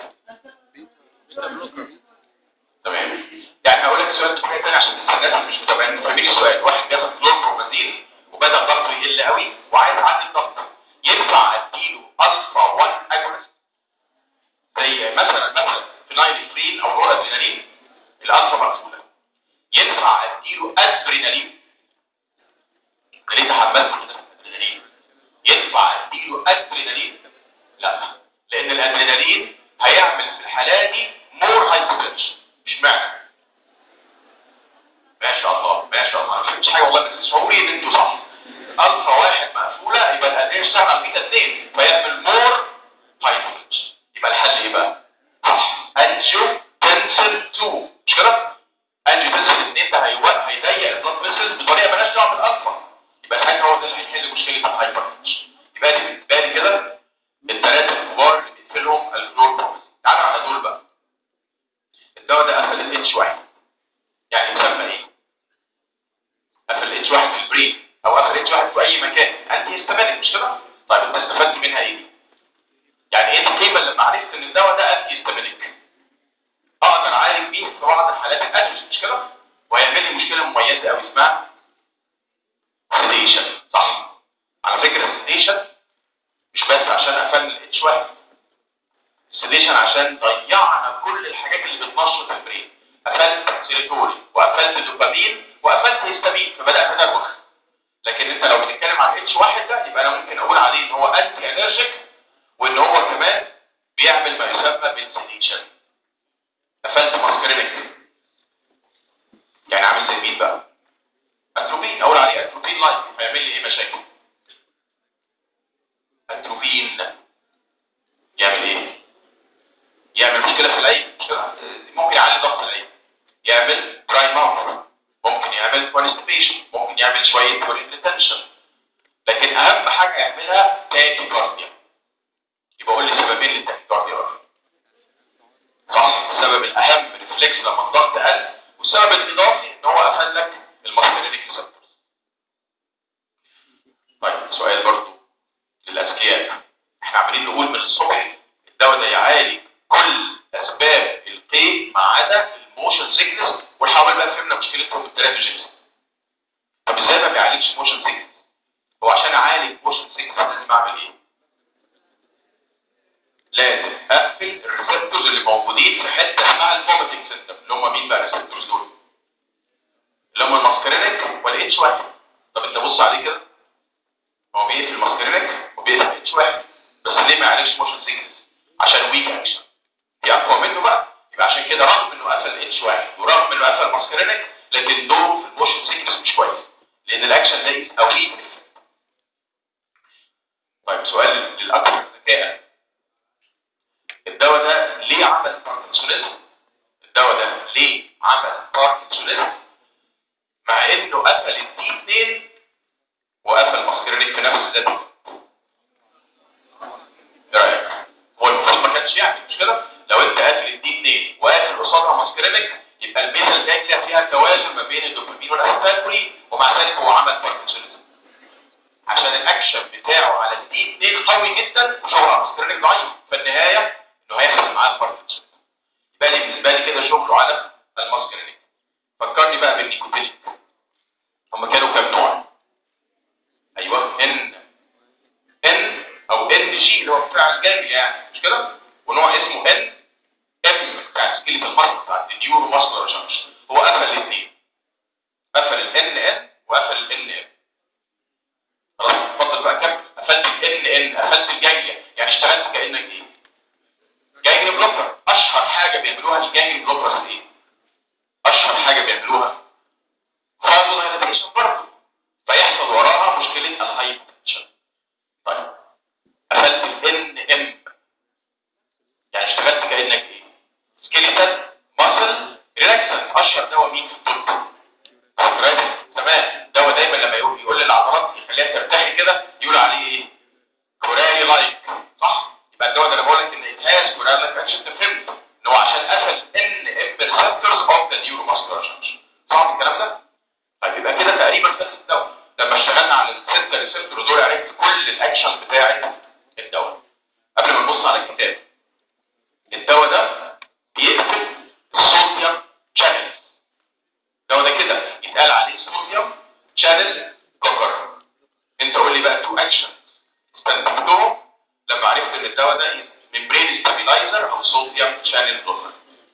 [SPEAKER 1] تمام يعني هقول لك سؤال حاجه ثانيه عشان لسه الناس اللي مش متابعين فاهمين السؤال واحد بياخد كلوربرومازين وبدا ضغطه يقل قوي وعايز اعدي الضغط ينفع اديله الفا 1 اجونست زي مثلا مثلا فينايلفرين او نور ادرينالين الالفا مقفوله ينفع اديله ادرينالين أنا ليه تحمست كده ادرينالين ينفع اديله ادرينالين لا لان الادرينالين هيعمل في الحاله دي مور هايبوتنشن مش معنى ما شاء الله ما شاء الله انا ما فهمتش حاجه والله بس شعوري ان انتوا صح الفا واحد مقفوله يبقى الادرينالين اشتغل بيتا اثنين فيعمل مور هايبوتنشن يبقى الحل ايه بقى؟ صح انجيو تنسل 2 مش كده؟ انجيو تنسل 2 ده هيوقف هيضيق البلاد فيسلز بطريقه مالهاش دعوه بالالفا يبقى الحاجه هو ده اللي هيحل مشكله الهايبرتنشن يبقى دي بالنسبه لي كده الثلاثه الكبار اللي بيقفلهم الكلوربرومازين تعالى على دول بقى الدواء ده قفل الاتش واحد يعني يسمى ايه؟ قفل الاتش واحد في البرين او قفل الاتش واحد في اي مكان انت هيستمرت مش كده؟ طيب انت استفدت منها ايه؟ يعني ايه القيمه لما عرفت ان الدواء ده انتي هيستامينيك اقدر اعالج بيه في بعض الحالات الادويه مش كده وهيعمل لي مشكله مميزه قوي اسمها سيديشن صح على فكره السيديشن مش بس عشان قفلنا الاتش واحد السيديشن عشان ضيعنا كل الحاجات اللي بتنشط البرين قفلت سيروتونين وقفلت دوبامين وقفلت هيستامين فبدات ادوخ لكن انت لو بتتكلم عن اتش واحد ده يبقى انا ممكن اقول عليه ان هو انتي انرجيك وان هو كمان بيعمل ما يسمى بالسيديشن قفلت ماسكرينك يعني عامل زي مين بقى اتروبين اقول عليه اتروبين لايك هيعمل لي ايه مشاكل اتروبين يعمل ايه يعمل مشكله في العين مشكلة- ممكن يعلي ضغط العين والحوامل بقى فهمنا مشكلتهم في التراتوجينز طب ازاي ما بيعالجش موشن سيكنس هو عشان اعالج موشن سيكنس لازم اعمل ايه لازم اقفل الريسبتورز اللي موجودين في حته اسمها الفوميتنج سيستم اللي هم مين بقى الريسبتورز دول اللي هم الماسكرينيك والاتش واحد طب انت بص عليه كده هو بيقفل الماسكرينيك وبيقفل اتش واحد بس ليه ما يعالجش موشن سيكنس عشان ويك اكشن في اقوى منه بقى يبقى عشان كده رغم انه قفل اتش واحد ورغم انه قفل ماسكرينيك لكن دوره في الموشن سيكنس مش كويس لان الاكشن ده او ليه طيب سؤال للاكثر ذكاء الدواء ده ليه عمل باركنسونيزم الدواء ده ليه عمل باركنسونيزم مع انه قفل الدي 2 وقفل ماسكرينيك في نفس الذات ايه رايك هو المفروض ما كانش يعني مش كده لو انت قافل الدي 2 وقافل قصادها ماسكرينيك يبقى البيتا الجاكلة فيها توازن ما بين الدوبامين والاسيتالكولين ومع ذلك هو عمل باركنسونيزم عشان الاكشن بتاعه على الدي 2 قوي جدا وشغله على ماسكرينيك ضعيف في النهايه انه هيحصل معاه باركنسونيزم يبقى لي بالنسبه لي كده شغله على الماسكرينيك فكرني بقى بالنيكوتينيك هم كانوا كام نوع ايوه ان ان او ان جي اللي هو بتاع الجانبي يعني مش كده ونوع اسمه ان ام بتاع سكيلة المصل بتاع النيورو ماسكولار جانكشن هو قفل الاثنين قفل الان ان وقفل الان ام خلاص اتفضل بقى كمل قفلت الان ان قفلت الجانجليا يعني اشتغلت كانك ايه جانجلي بلوكر اشهر حاجه بيعملوها الجانجلي بلوكرز ايه اشهر حاجه بيعملوها فازو دايلاتيشن برضه فيحصل وراها مشكله الهايبوتنشن طيب قفلت الان ام يعني اشتغلت كانك ايه سكيليتال ماسل ريلاكسن اشهر دواء مين في الطب راجل تمام دواء دايما لما يقول يقول للعضلات يخليها ترتاحي كده يقول عليه ايه كورالي لايك صح يبقى الدواء ده انا بقول لك ان اتهاز كورالي لايك عشان تفهم ان هو عشان قفل ان ام ريسبتورز اوف ذا نيورو ماسكولار جانكشن صح الكلام ده طيب يبقى كده تقريبا خلص الدواء لما اشتغلنا على الستة ريسبتور دول عرفت كل الاكشن بتاعت الدواء قبل ما نبص على الكتاب الدواء ده بيقفل الصوديوم شانلز الدواء ده كده يتقال عليه صوديوم شانل بلوكر انت قول لي بقى تو اكشن استنتجتهم لما عرفت ان الدواء ده ممبرين ستابيلايزر او صوديوم شانل بلوكر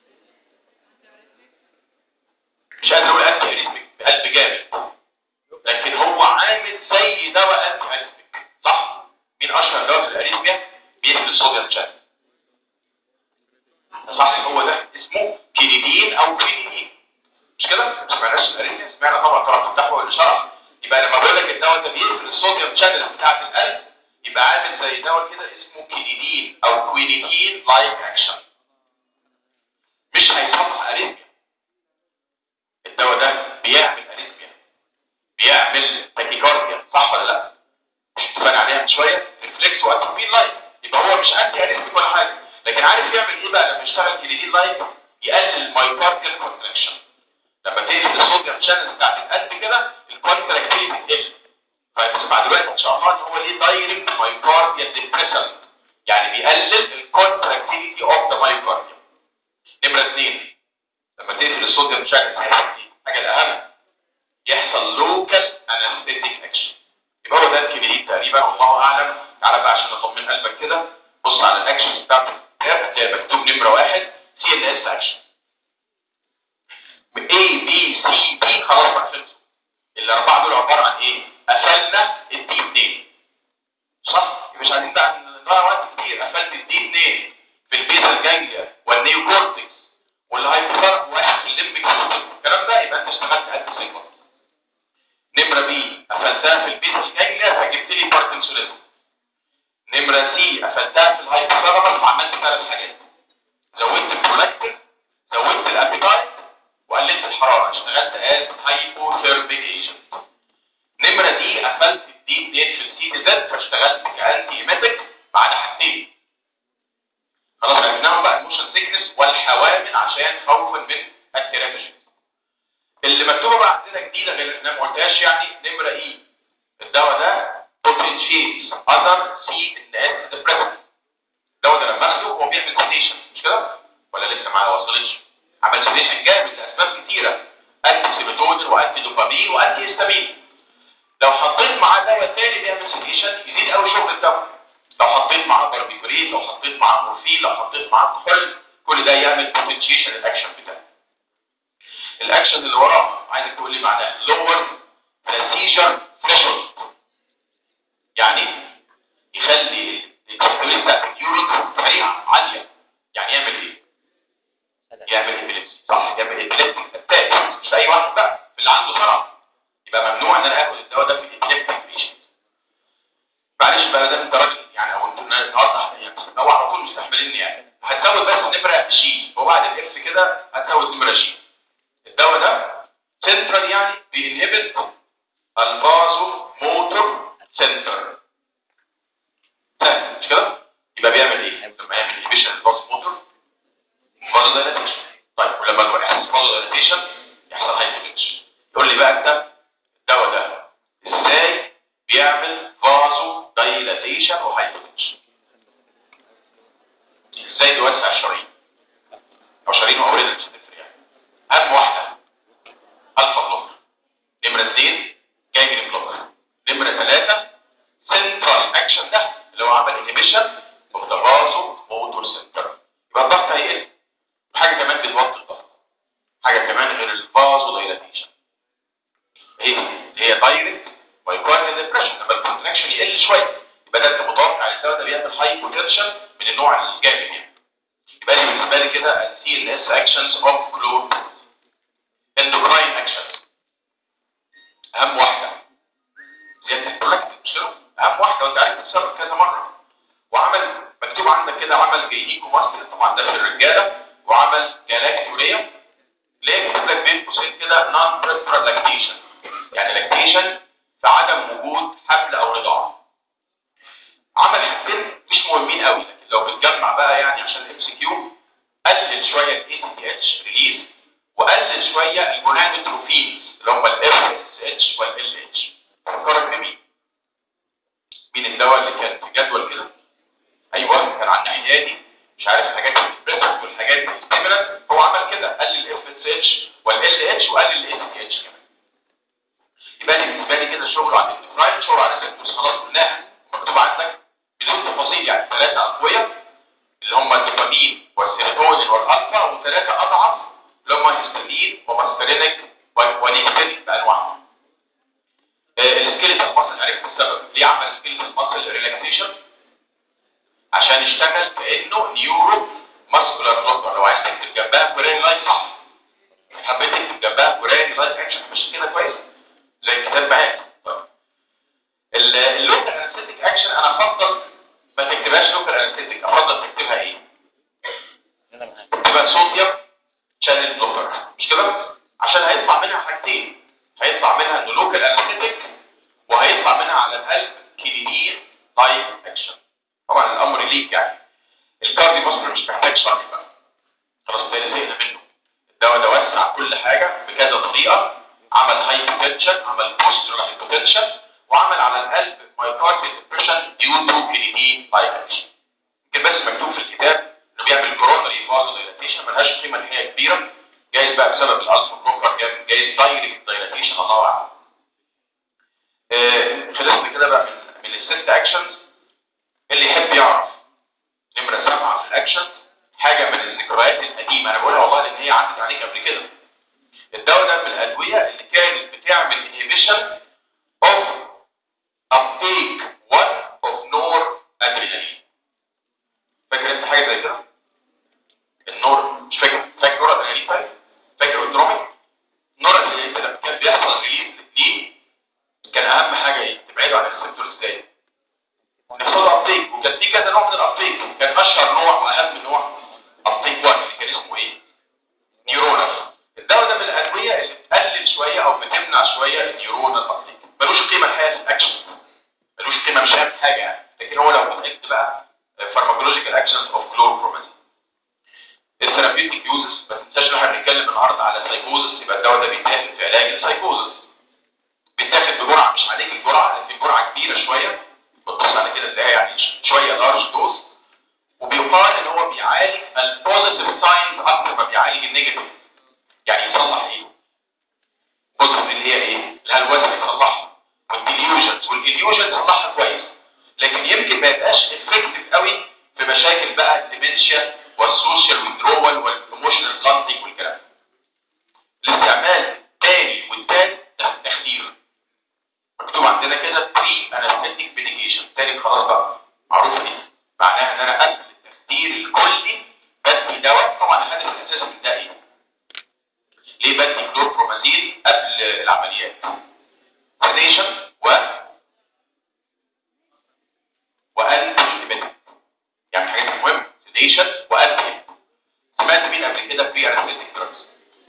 [SPEAKER 1] مش قادر اقول انتي اريثميك بقلب جامد لكن هو عامل زي دواء انتي اريثميك صح مين اشهر دواء في الاريثميا بيقفل الصوديوم شانل صح هو ده اسمه كينيدين او كينيدين مش كده ما سمعناش الاريثميا سمعنا طبعا طبعا التحوى والاشاره يبقى لما بقول لك الدواء ده بيقفل الصوديوم شانل بتاعت القلب يبقى عامل زي دواء كده اسمه كينيدين او كوينيدين لايك اكشن مش هيصلح اريثميا الدواء ده بيعمل اريثميا بيعمل تاكيكارديا صح ولا لا اتفقنا عليها من شويه ريفلكس واتروبين لايك يبقى هو مش انتي اريثميك ولا حاجه لكن عارف يعمل ايه بقى لما يشتغل كينيدين لايك يقلل المايوكارديال كونتراكشن لما تقفل الصوديوم شانل بتاعت القلب كده الكونتراكتيفيتي تقل فهتسمع دلوقتي ان شاء الله ان هو ليه دايركت مايوكارديال ديبريسنت يعني بيقلل الكونتراكتيفيتي اوف ذا مايوكارديوم نمره اثنين لما تقفل الصوديوم شانل هيحصل ايه؟ الحاجه الاهم يحصل لوكال انستيتيك اكشن يبقى هو ده الكبريت تقريبا والله اعلم تعالى بقى عشان نطمن قلبك كده بص على الاكشنز بتاعت الكتاب هتلاقي مكتوب نمره واحد سي ان اس اكشن A B C D خلاص بقى خلصوا الاربعه دول عباره عن ايه؟ قفلنا الدي 2 صح؟ مش عايزين بقى نضيع وقت كتير قفلت الدي 2 في البيزل جانجليا والنيو كورتكس والهايبوثالاموس واحد في الليمبيك سيستم الكلام ده يبقى انت اشتغلت قد سيجمنت نمره بي قفلتها في البيزل جانجليا فجبت لي باركنسونيزم نمره سي قفلتها في الهايبوثالاموس فعملت ثلاث حاجات زودت البرولاكتين زودت الابيتايت وقللت الحراره اشتغلت از هايبوثيرميك ايجنت نمره دي قفلت الدي 2 في السي دي زد فاشتغلت كانتي ايميتك بعد حاجتين خلاص عرفناهم بقى الموشن سيكنس والحوامل عشان خوفا من التيراتوجين اللي مكتوبه بقى عندنا جديده غير احنا ما قلتهاش يعني نمره اي الدواء ده potentiates other CNS depressants الدواء ده لما اخده هو بيعمل سيديشن مش كده ولا لسه ما وصلتش عمل سيديشن جامد لاسباب كتيره كحول كل ده يعمل بوتنشيشن الاكشن بتاعه الاكشن اللي وراه عايزك تقول لي معناه lower the seizure threshold يعني يخلي الاكسبريس بتاعت اليورين سريعه عاليه يعني يعمل ايه؟ يعمل ابيليبسي صح يعمل ابيليبسي اتاك مش اي واحد بقى اللي عنده سرعه يبقى ممنوع ان انا اخد الدواء ده في الابيليبسي بيشنت معلش بقى ده انت راجل يعني او انتوا نوضح يعني او على طول مستحمليني يعني هتزود بس نمره جي وبعد الاف كده هتزود نمره جي الدواء ده سنترال يعني بينهبت الفازو موتور سنتر سهل مش كده يبقى بيعمل ايه لما يعمل انهبيشن الفازو موتور فازو دايلاتيشن طيب ولما يحصل فازو دايلاتيشن يحصل هايبوتنشن يقول لي بقى انت الدواء ده ازاي بيعمل فازو دايلاتيشن وهايبوتنشن ازاي بيوسع الشرايين او شرايين واورده مش هتفرق يعني اهم واحده الفا بلوك نمره اثنين جانجرين بلوك نمره ثلاثه سنترال اكشن ده اللي هو عمل انهبيشن اوف ذا فازو موتور سنتر يبقى الضغط هيقل وحاجه كمان بتوطي الضغط حاجه كمان غير الفازو دايلاتيشن ايه هي دايركت ويقارن الدبريشن لما الكونتراكشن يقل شويه يبقى ده انت متوقع ان الدواء ده بيعمل هاي بوتنشال من النوع الجامد يعني يبقى لي بالنسبه لي كده السي ال اس اكشنز اوف كلور اندوكراين اكشنز اهم واحده زياده البرولاكتين مش كده اهم واحده وانت عارف تتصرف كذا مره وعمل مكتوب عندك كده عمل جاينيكو ماستر طبعا ده في الرجاله وعمل جلاكتوريا ليه كتب لك بين قوسين كده نون بريفرال لاكتيشن يعني لاكتيشن في عدم وجود حمل او رضاعه عمل حاجتين مش مهمين قوي لكن لو بتجمع بقى يعني عشان الام سي كيو قلل شويه الاي سي تي اتش ريليز وقلل شويه الجونادوتروفينز اللي هم الاف اس اتش والال اتش فكرك بمين؟ مين الدواء اللي كان في جدول كده؟ ايوه كان عند عيادي مش عارف الحاجات الاسبريسو والحاجات الستيمولانت هو عمل كده قلل الاف اس اتش والال اتش وقلل الاي سي تي اتش كمان يبقى لي بالنسبه لي كده شغل على الديفرايد شغل على السيكتورز خلاص قلناها مكتوب عندك بدون تفاصيل يعني ثلاثه اقوياء اللي هم الدوبامين والسيروتونين والالفا وثلاثه اضعف اللي هم الهستامين وماسترينيك ونيكوتينيك بانواعهم السكيلتال ماسل عرفت السبب ليه عمل سكيلتال ماسل ريلاكسيشن عشان يشتغل كانه نيورو ماسكولار بلوكر لو عايز تكتب جنبها كورين لايت صح حبيت تكتب جنبها كورين لايت اكشن مش كده كويس زي الكتاب معاك اللوكال انستيك اكشن انا افضل ما تكتبهاش لوكال انستيك افضل تكتبها ايه تبقى صوديوم شانل بلوكر مش كده عشان هيطلع منها حاجتين هيطلع منها انه لوكال انستيك وهيطلع منها على القلب كلينين لايت اكشن طبعا الامر ليك يعني الكاردي ماسكولار مش محتاج شرح بقى خلاص ده زهقنا منه الدواء ده وسع كل حاجه بكذا طريقه عمل هايبوتنشن عمل بوستر هايبوتنشن وعمل على القلب مايكاردي ديبريشن ديو تو كلينين لايت اكشن يمكن بس مكتوب في الكتاب انه بيعمل كورونري فازو دايلاتيشن ملهاش قيمه ان هي كبيره جايز بقى بسبب الالفا بلوكر جايز دايركت دايلاتيشن الله اعلم آه خلصنا كده بقى من, من الست اكشنز اللي يحب يعرف نمره سبعه في الاكشن حاجه من الذكريات القديمه انا بقولها والله لان هي عدت عليك قبل كده الدواء ده من الادويه اللي كانت بتعمل انهبيشن اوف uptake one of noradrenaline فاكر انت حاجه زي كده النور مش فاكر فاكر نور ادرينالين طيب فاكر الدرومين نور ادرينالين ده كان بيحصل ريليز الاثنين كان اهم حاجه ايه تبعدوا عن الريسبتور ازاي يحصل ابتيك وكان في كذا نوع من الابتيك كان اشهر نوع واهم نوع ابتيك 1 اللي كان اسمه ايه نيورونال الدواء ده من الادويه اللي بتقلل شويه او بتمنع شويه النيورونال ابتيك ملوش قيمه الحقيقه في الاكشن ملوش قيمه مش هيعمل حاجه يعني لكن هو لو كنت بقى فارماكولوجيكال اكشنز اوف كلوروبرومازين الثيرابيوتيك يوزز ما تنساش ان احنا بنتكلم النهارده على سايكوزس يبقى الدواء ده بيتاخد في علاج السايكوزس بيتاخد بجرعه مش عليك الجرعه لكن جرعه كبيره شويه بتبص على كده تلاقيها يعني شويه لارج دوز وبيقال ان هو بيعالج البوزيتيف ساينز اكتر ما بيعالج النيجاتيف يعني يصلح ايه؟ بوزيتيف اللي هي ايه؟ اللي هي الوزن يصلحها والديليوجنز والديليوجنز يصلحها كويس لكن يمكن ما يبقاش افكتيف قوي في مشاكل بقى الديمنشيا والسوشيال بدي كلوربرومازين قبل العمليات سيديشن و وانتي ايميتيك يعني حاجات مهمه سيديشن وانتي سمعت مين قبل كده في انستيك دراجز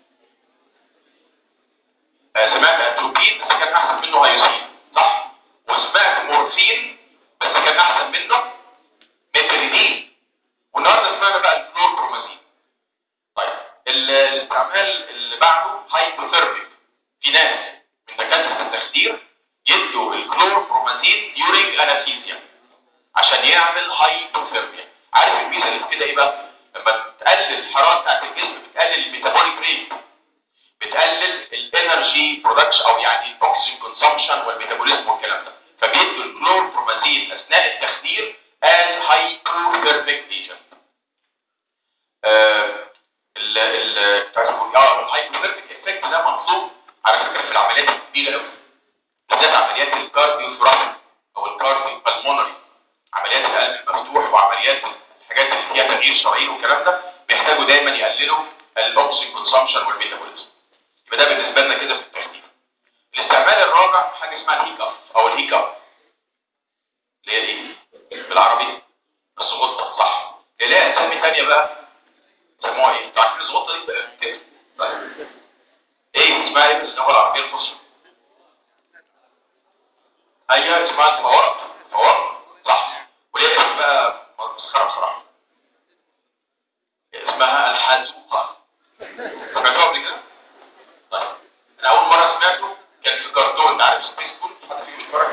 [SPEAKER 1] سمعت اتروبين بس كان احسن منه هيوسين صح وسمعت مورفين بس كان احسن منه ميتريدين والنهارده سمعنا بقى الكلوربرومازين طيب ال- الاستعمال اللي بعده هايبوثيرميك في ناس من دكاتره التخدير يدوا الكلوربرومازين ديورنج انستيزيا عشان يعمل هايبوثيرميا عارف الميزه اللي في كده ايه بقى لما تقلل الحراره بتاعت الجسم بتقلل الميتابوليك ريت بتقلل الانرجي برودكشن او يعني الاكسجين كونسومشن والميتابوليزم والكلام ده فبيدوا الكلوربرومازين اثناء التخدير as hypothermic agent آه، ال ال كنت عايز اقول اه الهايبوثيرميك افكت ده مطلوب على فكره في العمليات الكبيره قوي بالذات عمليات الكارديو ثوراسيك او الكارديو بالمونري عمليات القلب المفتوح وعمليات الحاجات اللي فيها تغيير شرايين والكلام ده بيحتاجوا دايما يقللوا الاكسجين كونسومشن والميتابوليزم يبقى ده بالنسبه لنا كده في التخدير الاستعمال الرابع حاجه اسمها الهيكاب او الهيكاب اللي هي ايه بالعربي بس غطه صح هي ليها اسامي ثانيه بقى سموها ايه؟ انتوا عارفين الغطه دي بقى كده طيب ايه اسمها ايه باللغه العربيه الفصحى؟ ايوه اسمها الفوار فوار صح وليها اسم بقى مسخره بصراحه اسمها الحازوقه سمعتوها قبل كده؟ طيب انا اول مره سمعته كان في كرتون انت عارف سبيس تون حد فيكم اتفرج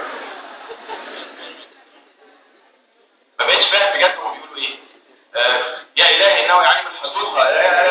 [SPEAKER 1] ما بقتش فاهم بجد هما بيقولوا ايه آه يا الهي انه يعني من الحزوقه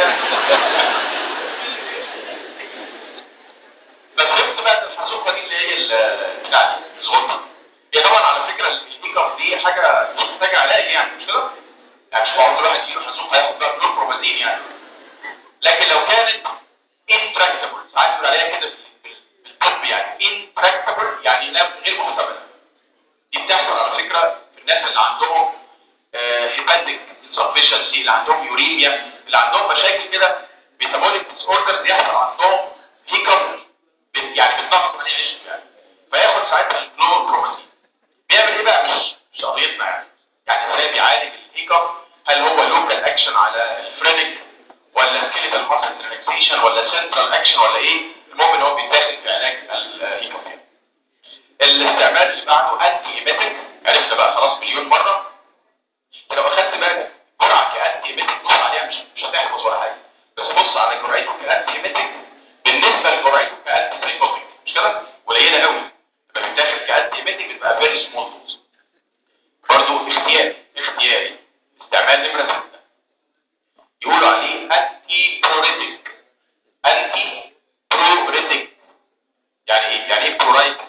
[SPEAKER 1] بس فهمت بقى ان الحزوقه دي اللي هي ال- بتاع دي، الغرفه هي طبعا على فكره الميك اب دي حاجه محتاجه علاج يعني مش كده؟ يعني مش معقول الواحد يجيله حزوقه هياخد بقى كلوربرومازين يعني لكن لو كانت intractable ساعات بيقول عليها كده في الطب يعني intractable يعني لا غير محتمله دي بتحصل على فكره في الناس اللي عندهم هيباتيك insufficiency اللي عندهم يوريميا اللي عندهم مشاكل كده ميتابوليك ديس اوردرز يحصل عندهم هيكب يعني بتنقص من العيش يعني فياخد ساعتها الكلورومازين بيعمل ايه بقى مش مش قضيتنا يعني يعني ازاي بيعالج الهيكب هل هو لوكال اكشن على الفرينك ولا سكيليتال ماسل ريلاكسيشن ولا سنترال اكشن ولا ايه المهم ان هو بيتاخد في علاج الهيكب يعني. الاستعمال اللي بعده انتي ايميتيك عرفنا بقى خلاص مليون مره لو اخدت بالك جرعه كانتي ايميتيك بص عليها مش مش هتحفظ ولا حاجه بس بص على جرعته كانتي ايميتيك بالنسبه لجرعته كانتي سايكوتيك مش كده قليله قوي لما بتاخد كانتي ايميتيك بتبقى فيري سمول دوز برضه اختياري اختياري استعمال نمره سته يقولوا عليه انتي بروريتيك انتي بروريتيك يعني ايه يعني ايه برورايتس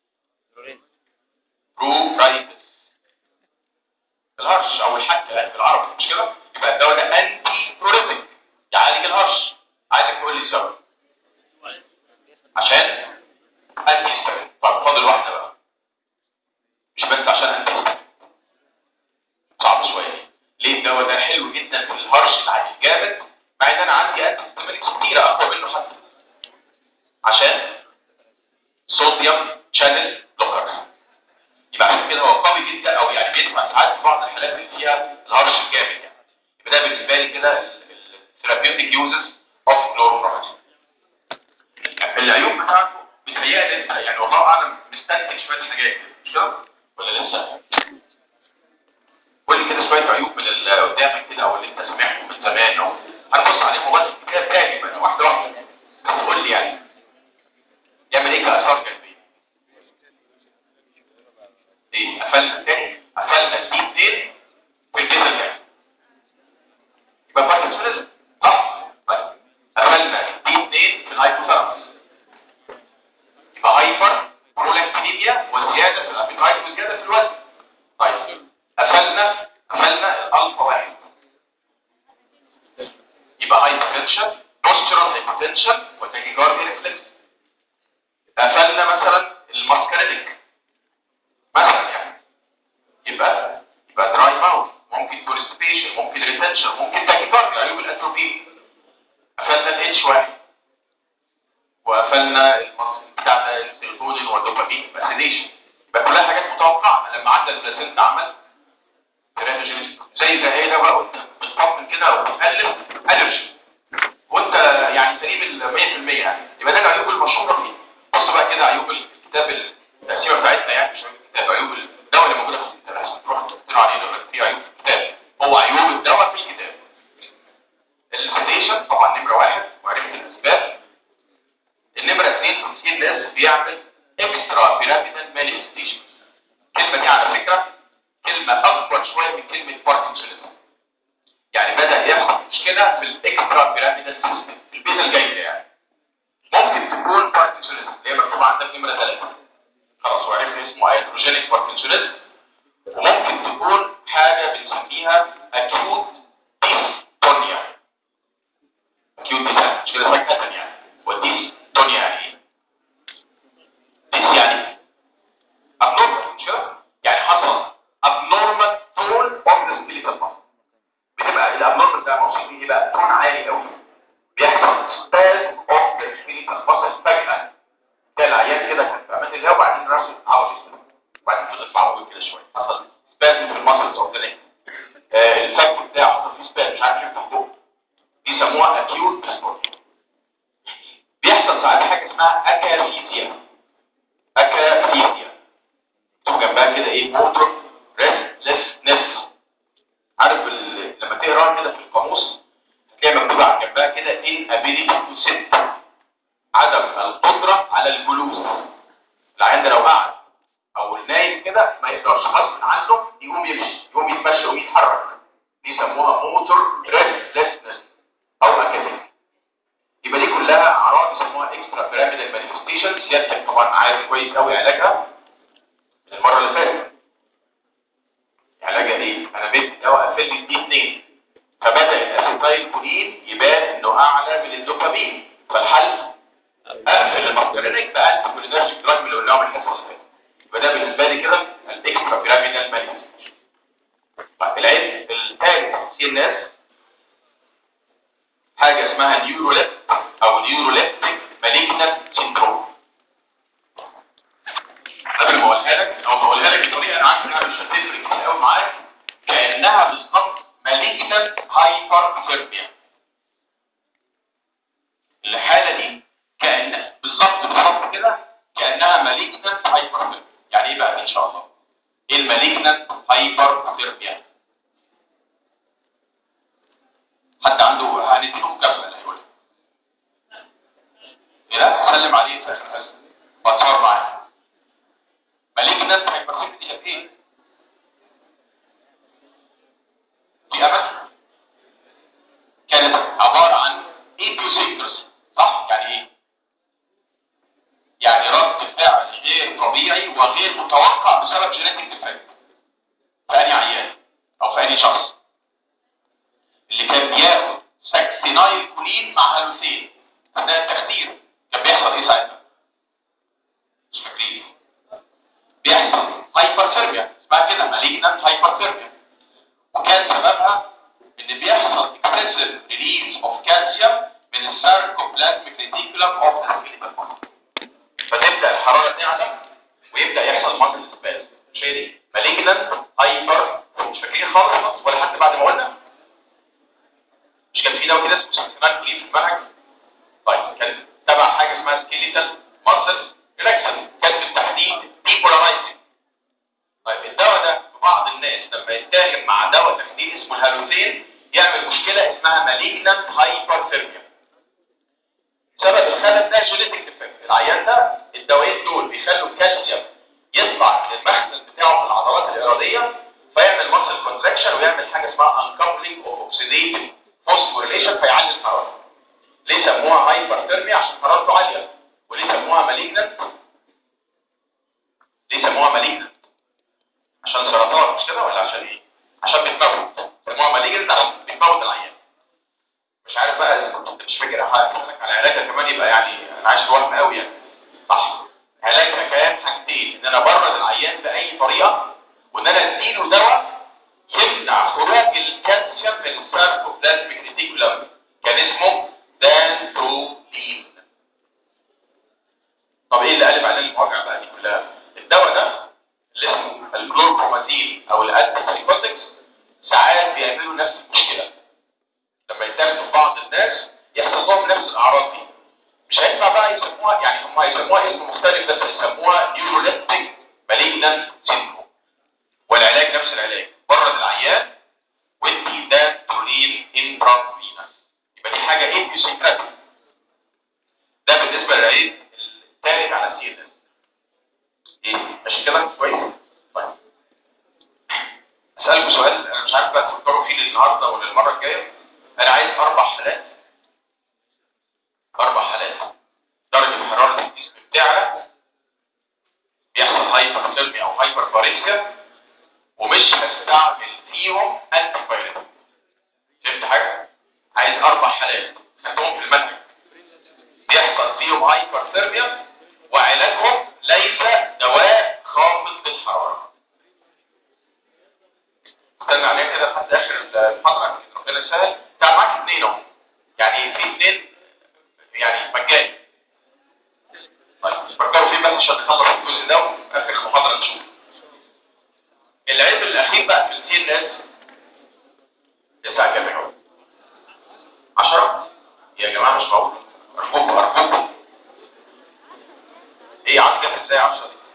[SPEAKER 1] برورايتس الهرش او الحك يعني بالعربي مش كده يبقى الدواء ده انتي بروريتيك يعالج الهرش عايزك تقول لي السبب عشان انتي هيستامين طب فاضل واحده بقى مش بس عشان انتي هيستامين صعب شويه ليه الدواء ده حلو جدا في الهرش العادي جامد مع ان انا عندي انتي هيستامينكس كتيره اقوى منه حتى عشان صوديوم شانل بلوكرز يبقى عشان كده هو قوي جدا او يعني بيدفع ساعات في بعض الحالات اللي فيها الهرش الجامد يعني يبقى ده بالنسبه لي كده الثيرابيوتيك يوزز اوف كلوروبرومازين العيوب بتاعته بتهيألي لسه يعني والله اعلم مستنتج شويه حاجات كده مش كده ولا لسه قول لي كده شويه عيوب من اللي قدامك كده او اللي انت سمعته من زمان او هنبص عليهم بس كده تاني بقى واحده واحده بس قول لي يعني يعمل ايه كاثار جانبيه ايه قفلنا الثاني قفلنا الدي اثنين في الجزء الثاني يبقى باركنسونيزم صح طيب قفلنا الدي اثنين في الهايبوثالاموس يبقى هايبر برولاكتينيميا وزياده في الابيتايت وزياده في الوزن طيب قفلنا قفلنا الالفا واحد يبقى هايبرتنشن بوسترال هايبرتنشن وتاكيكاردي ريفلكس قفلنا مثلا الماسكارينيك مثلا يعني يبقى يبقى دراي ماوث ممكن كونستيبيشن ممكن ريتنشن ممكن تاكيكارديا عيوب الاتروبين قفلنا الاتش واحد وقفلنا المصل بتاع السيروتونين والدوبامين فاسيديشن يبقى كلها حاجات متوقعه لما عدى البلاسينتا عمل تيراتوجينيس زي زي ايه ده بقى وانت بتطمن كده وبتقلب الرجي وانت يعني سليم ال 100% يعني يبقى ده العيوب المشهوره فيه بص بقى كده عيوب الكتاب التقسيمه بتاعتنا يعني مش عيوب الكتاب عيوب الدواء اللي موجوده في الكتاب عشان تروح تقرا عليه لو في عيوب في الكتاب هو عيوب الدواء في الكتاب السيديشن طبعا نمره واحد وعرفت الاسباب النمره اثنين في الناس بيعمل اكسترا بيراميدال مانيفستيشن الكلمه دي على فكره كلمه اكبر شويه من كلمه باركنسونيزم يعني بدا يحصل مشكله في الاكسترا بيراميدال سيستم في البيزا الجايه يعني ممكن تكون باركنسونيزم اللي هي مكتوبه عندك نمره ثلاثه خلاص وعرفت اسمه ايتروجينيك باركنسونيزم وممكن تكون حاجه بنسميها اكيوت ديستونيا اكيوت ديستونيا مش كده فجاه يعني وديستونيا يعني ايه؟ ديس يعني abnormal مش كده؟ يعني حصل abnormal tone of the skeletal muscle بتبقى الابنورمال ده مقصود بيه بقى تون عالي قوي بيحصل spasm of the skeletal muscle فجأة ده العيان كده كان في امان الله وبعدين راسه اتعوج كده وبعدين فضل يطلع كده شويه حصل spasm في المسلز اوف ذا نيك الفك بتاعه حصل فيه spasm مش عارف يفتح بقه بيسموها acute dystonia بيحصل ساعات حاجه اسمها اكافيزيا اكافيزيا مكتوب جنبها كده ايه موتور ريستلسنس عارف ال... لما تقرا كده في القاموس هتلاقي مكتوب على جنبها كده inability to sit عدم القدرة على الجلوس العيان ده لو قعد او نايم كده ما يقدرش غصب عنه يقوم يمشي يقوم يتمشى يقوم يتحرك دي يسموها موتور ريستلسنس او اكاديمي يبقى دي كلها اعراض يسموها اكسترا بيراميدال مانيفستيشن سيادتك طبعا عارف كويس قوي علاجها المره اللي فاتت علاجها ايه انا بدي دواء قفل لي دي اثنين فبدا الاسيتايل كولين يبان انه اعلى من الدوبامين فالحل اقفل المصدرين بقى الكولينرجيك دراج اللي قلناهم الحصه اللي فاتت يبقى ده بالنسبه لي كده الاكسترا بيراميدال مانيفستيشن طيب العلم الثالث سي ان اس حاجه اسمها نيوروليت او نيوروليتك مالجنت سيندروم قبل ما اقولها لك او بقولها لك بطريقه انا عارف انها مش هتفرق كتير قوي معاك كانها بالظبط مالجنت هايبر ثيرميا الحاله دي كان بالظبط بالظبط كده كانها مالجنت هايبر ثيرميا يعني ايه بقى ان شاء الله ايه المالجنت هايبر ثيرميا حد عنده هنديله مكافاه الاول لا سلم عليه في اخر الحصه واتصور معاه مالجنت هايبرثيميا دي كانت ايه؟ دي امل كانت عباره عن ايبيوسيكترس صح؟ يعني ايه؟ يعني رد فعل غير طبيعي وغير متوقع بسبب جينيتك ديفكت في انهي عيان او في انهي شخص اللي كان بياخد ساكسينايل كولين مع هالوسين اثناء التخدير كان بيحصل ايه ساعتها؟ مش فاكرين بيحصل هايبرثيرميا اسمها كده مالجنت هايبرثيرميا وكان سببها ان بيحصل excessive release of calcium من الساركوبلازميك ريتيكولم اوف ذا سكيليتال فتبدا الحراره تعلى ويبدا يحصل ماسل سباز مش هي دي مالجنت هايبر مش فاكرين خالص ولا حتى بعد ما قلنا مش كان في دواء كده اسمه سكسنال كولين في المنهج طيب كان تبع حاجه اسمها سكيليتال ماسل ريلاكسن كان بالتحديد ديبولارايزنج طيب الدواء ده في بعض الناس لما يتاخد مع دواء تخدير اسمه الهالوثين يعمل مشكله اسمها مالجنت هايبرثيرميا سبب الخلل ده جينيتك ديفكت العيان ده الدوايين دول بيخلوا الكالسيوم يطلع من المخزن بتاعه في العضلات الاراديه فيعمل ماسل كونتراكشن ويعمل حاجه اسمها انكابلينج اوف اوكسيديتيف فوسفوريليشن فيعلي الحراره ليه سموها هايبرثيرميا عشان حرارته عاليه وليه سموها مالجنت ليه سموها مالجنت عشان سرطان مش كده ولا عشان ايه عشان بتموت سموها مالجنت عشان بتموت العيان مش عارف بقى اذا كنت مش فاكر هقولك على علاجها كمان يبقى يعني انا عايش الوهم قوي يعني صح علاجها كان حاجتين ان انا ابرد العيان باي طريقه وان انا اديله دواء يمنع خروج الكالسيوم من الساركوبلازميك ريتيكولم كان اسمه دانتولين المواجع بقى دي كلها الدواء ده اللي اسمه الكلوربرومازين او الانتي ساعات بيعملوا نفس المشكله لما يتاخدوا في بعض الناس يحصل لهم نفس الاعراض دي مش هينفع بقى يسموها يعني هم هيسموها اسم مختلف بس يسموها نيوروليبتيك مالجنان سيندروم والعلاج نفس العلاج برد العيان ودي ده تورين انترافينس يبقى دي حاجه ايديوسيكراتيك ده بالنسبه للعيد الثالث على السي ان ايه ماشي كده كويس طيب اسالكم سؤال انا مش عارف بقى تفكروا فيه للنهارده ولا المره الجايه انا عايز اربع حالات اربع حالات درجه حراره الجسم بتاعنا بيحصل هايبر ثيرمي او هايبر باريسيا ومش هستعمل فيهم انتي بايريتيك فهمت حاجه عايز اربع حالات خدتهم في المنهج بيحصل فيهم هايبر ثيرميا وعلاجهم ليس دواء خافض للحراره استنى عليها كده لحد اخر المحاضره ربنا يسهل تعال معاك اثنين اهو يعني في اثنين يعني مجاني طيب فكروا فيه بس عشان نخلص الجزء ده وفي اخر المحاضره نشوف العيب الاخير بقى في السي ان اس الساعه كام يا 10 يا جماعه مش معقول ارجوكم ارجوكم ايه عندك ازاي 10 دي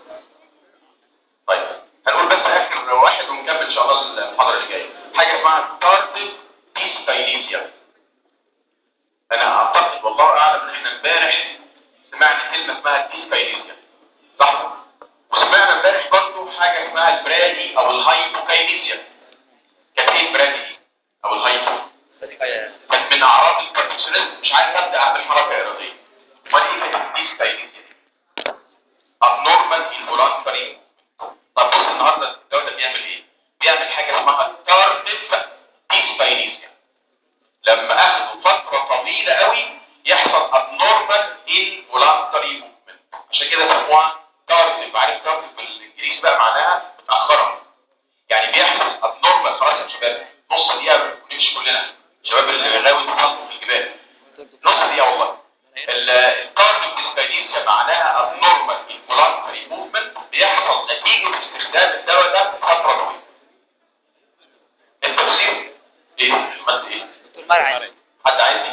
[SPEAKER 1] طيب هنقول بس اخر واحد ونكمل ان شاء الله المحاضره اللي جايه حاجه اسمها تارتيف ديسكاينيزيا انا اعتقد والله اعلم ان احنا امبارح سمعنا كلمه اسمها ديسكاينيزيا صح وسمعنا امبارح برضه حاجه اسمها البرادي او الهايبوكاينيزيا كانت ايه البرادي دي او الهايبو كانت من اعراض الباركنسونيزم مش عارف ابدا اعمل حركه اراديه امال ايه كانت الديسكاينيزيا دي abnormal involuntary طب بص النهارده الدواء ده بيعمل ايه بيعمل حاجه اسمها تارتيف ديسكاينيزيا لما اخده فتره طويله قوي يحصل abnormal involuntary movement عشان كده سموها تارتيف عارف تارتيف بالانجليزي بقى معناها متاخره يعني بيحصل abnormal خلاص يا شباب نص دقيقه ونمشي كلنا شباب اللي غاوي تنطط في الجبال نص دقيقه والله الكارديو ديسكاينيزيا معناها abnormal involuntary movement بيحصل نتيجه استخدام الدواء ده فتره طويله التفسير ايه المادة ايه
[SPEAKER 2] دكتور مرعي
[SPEAKER 1] حد عايز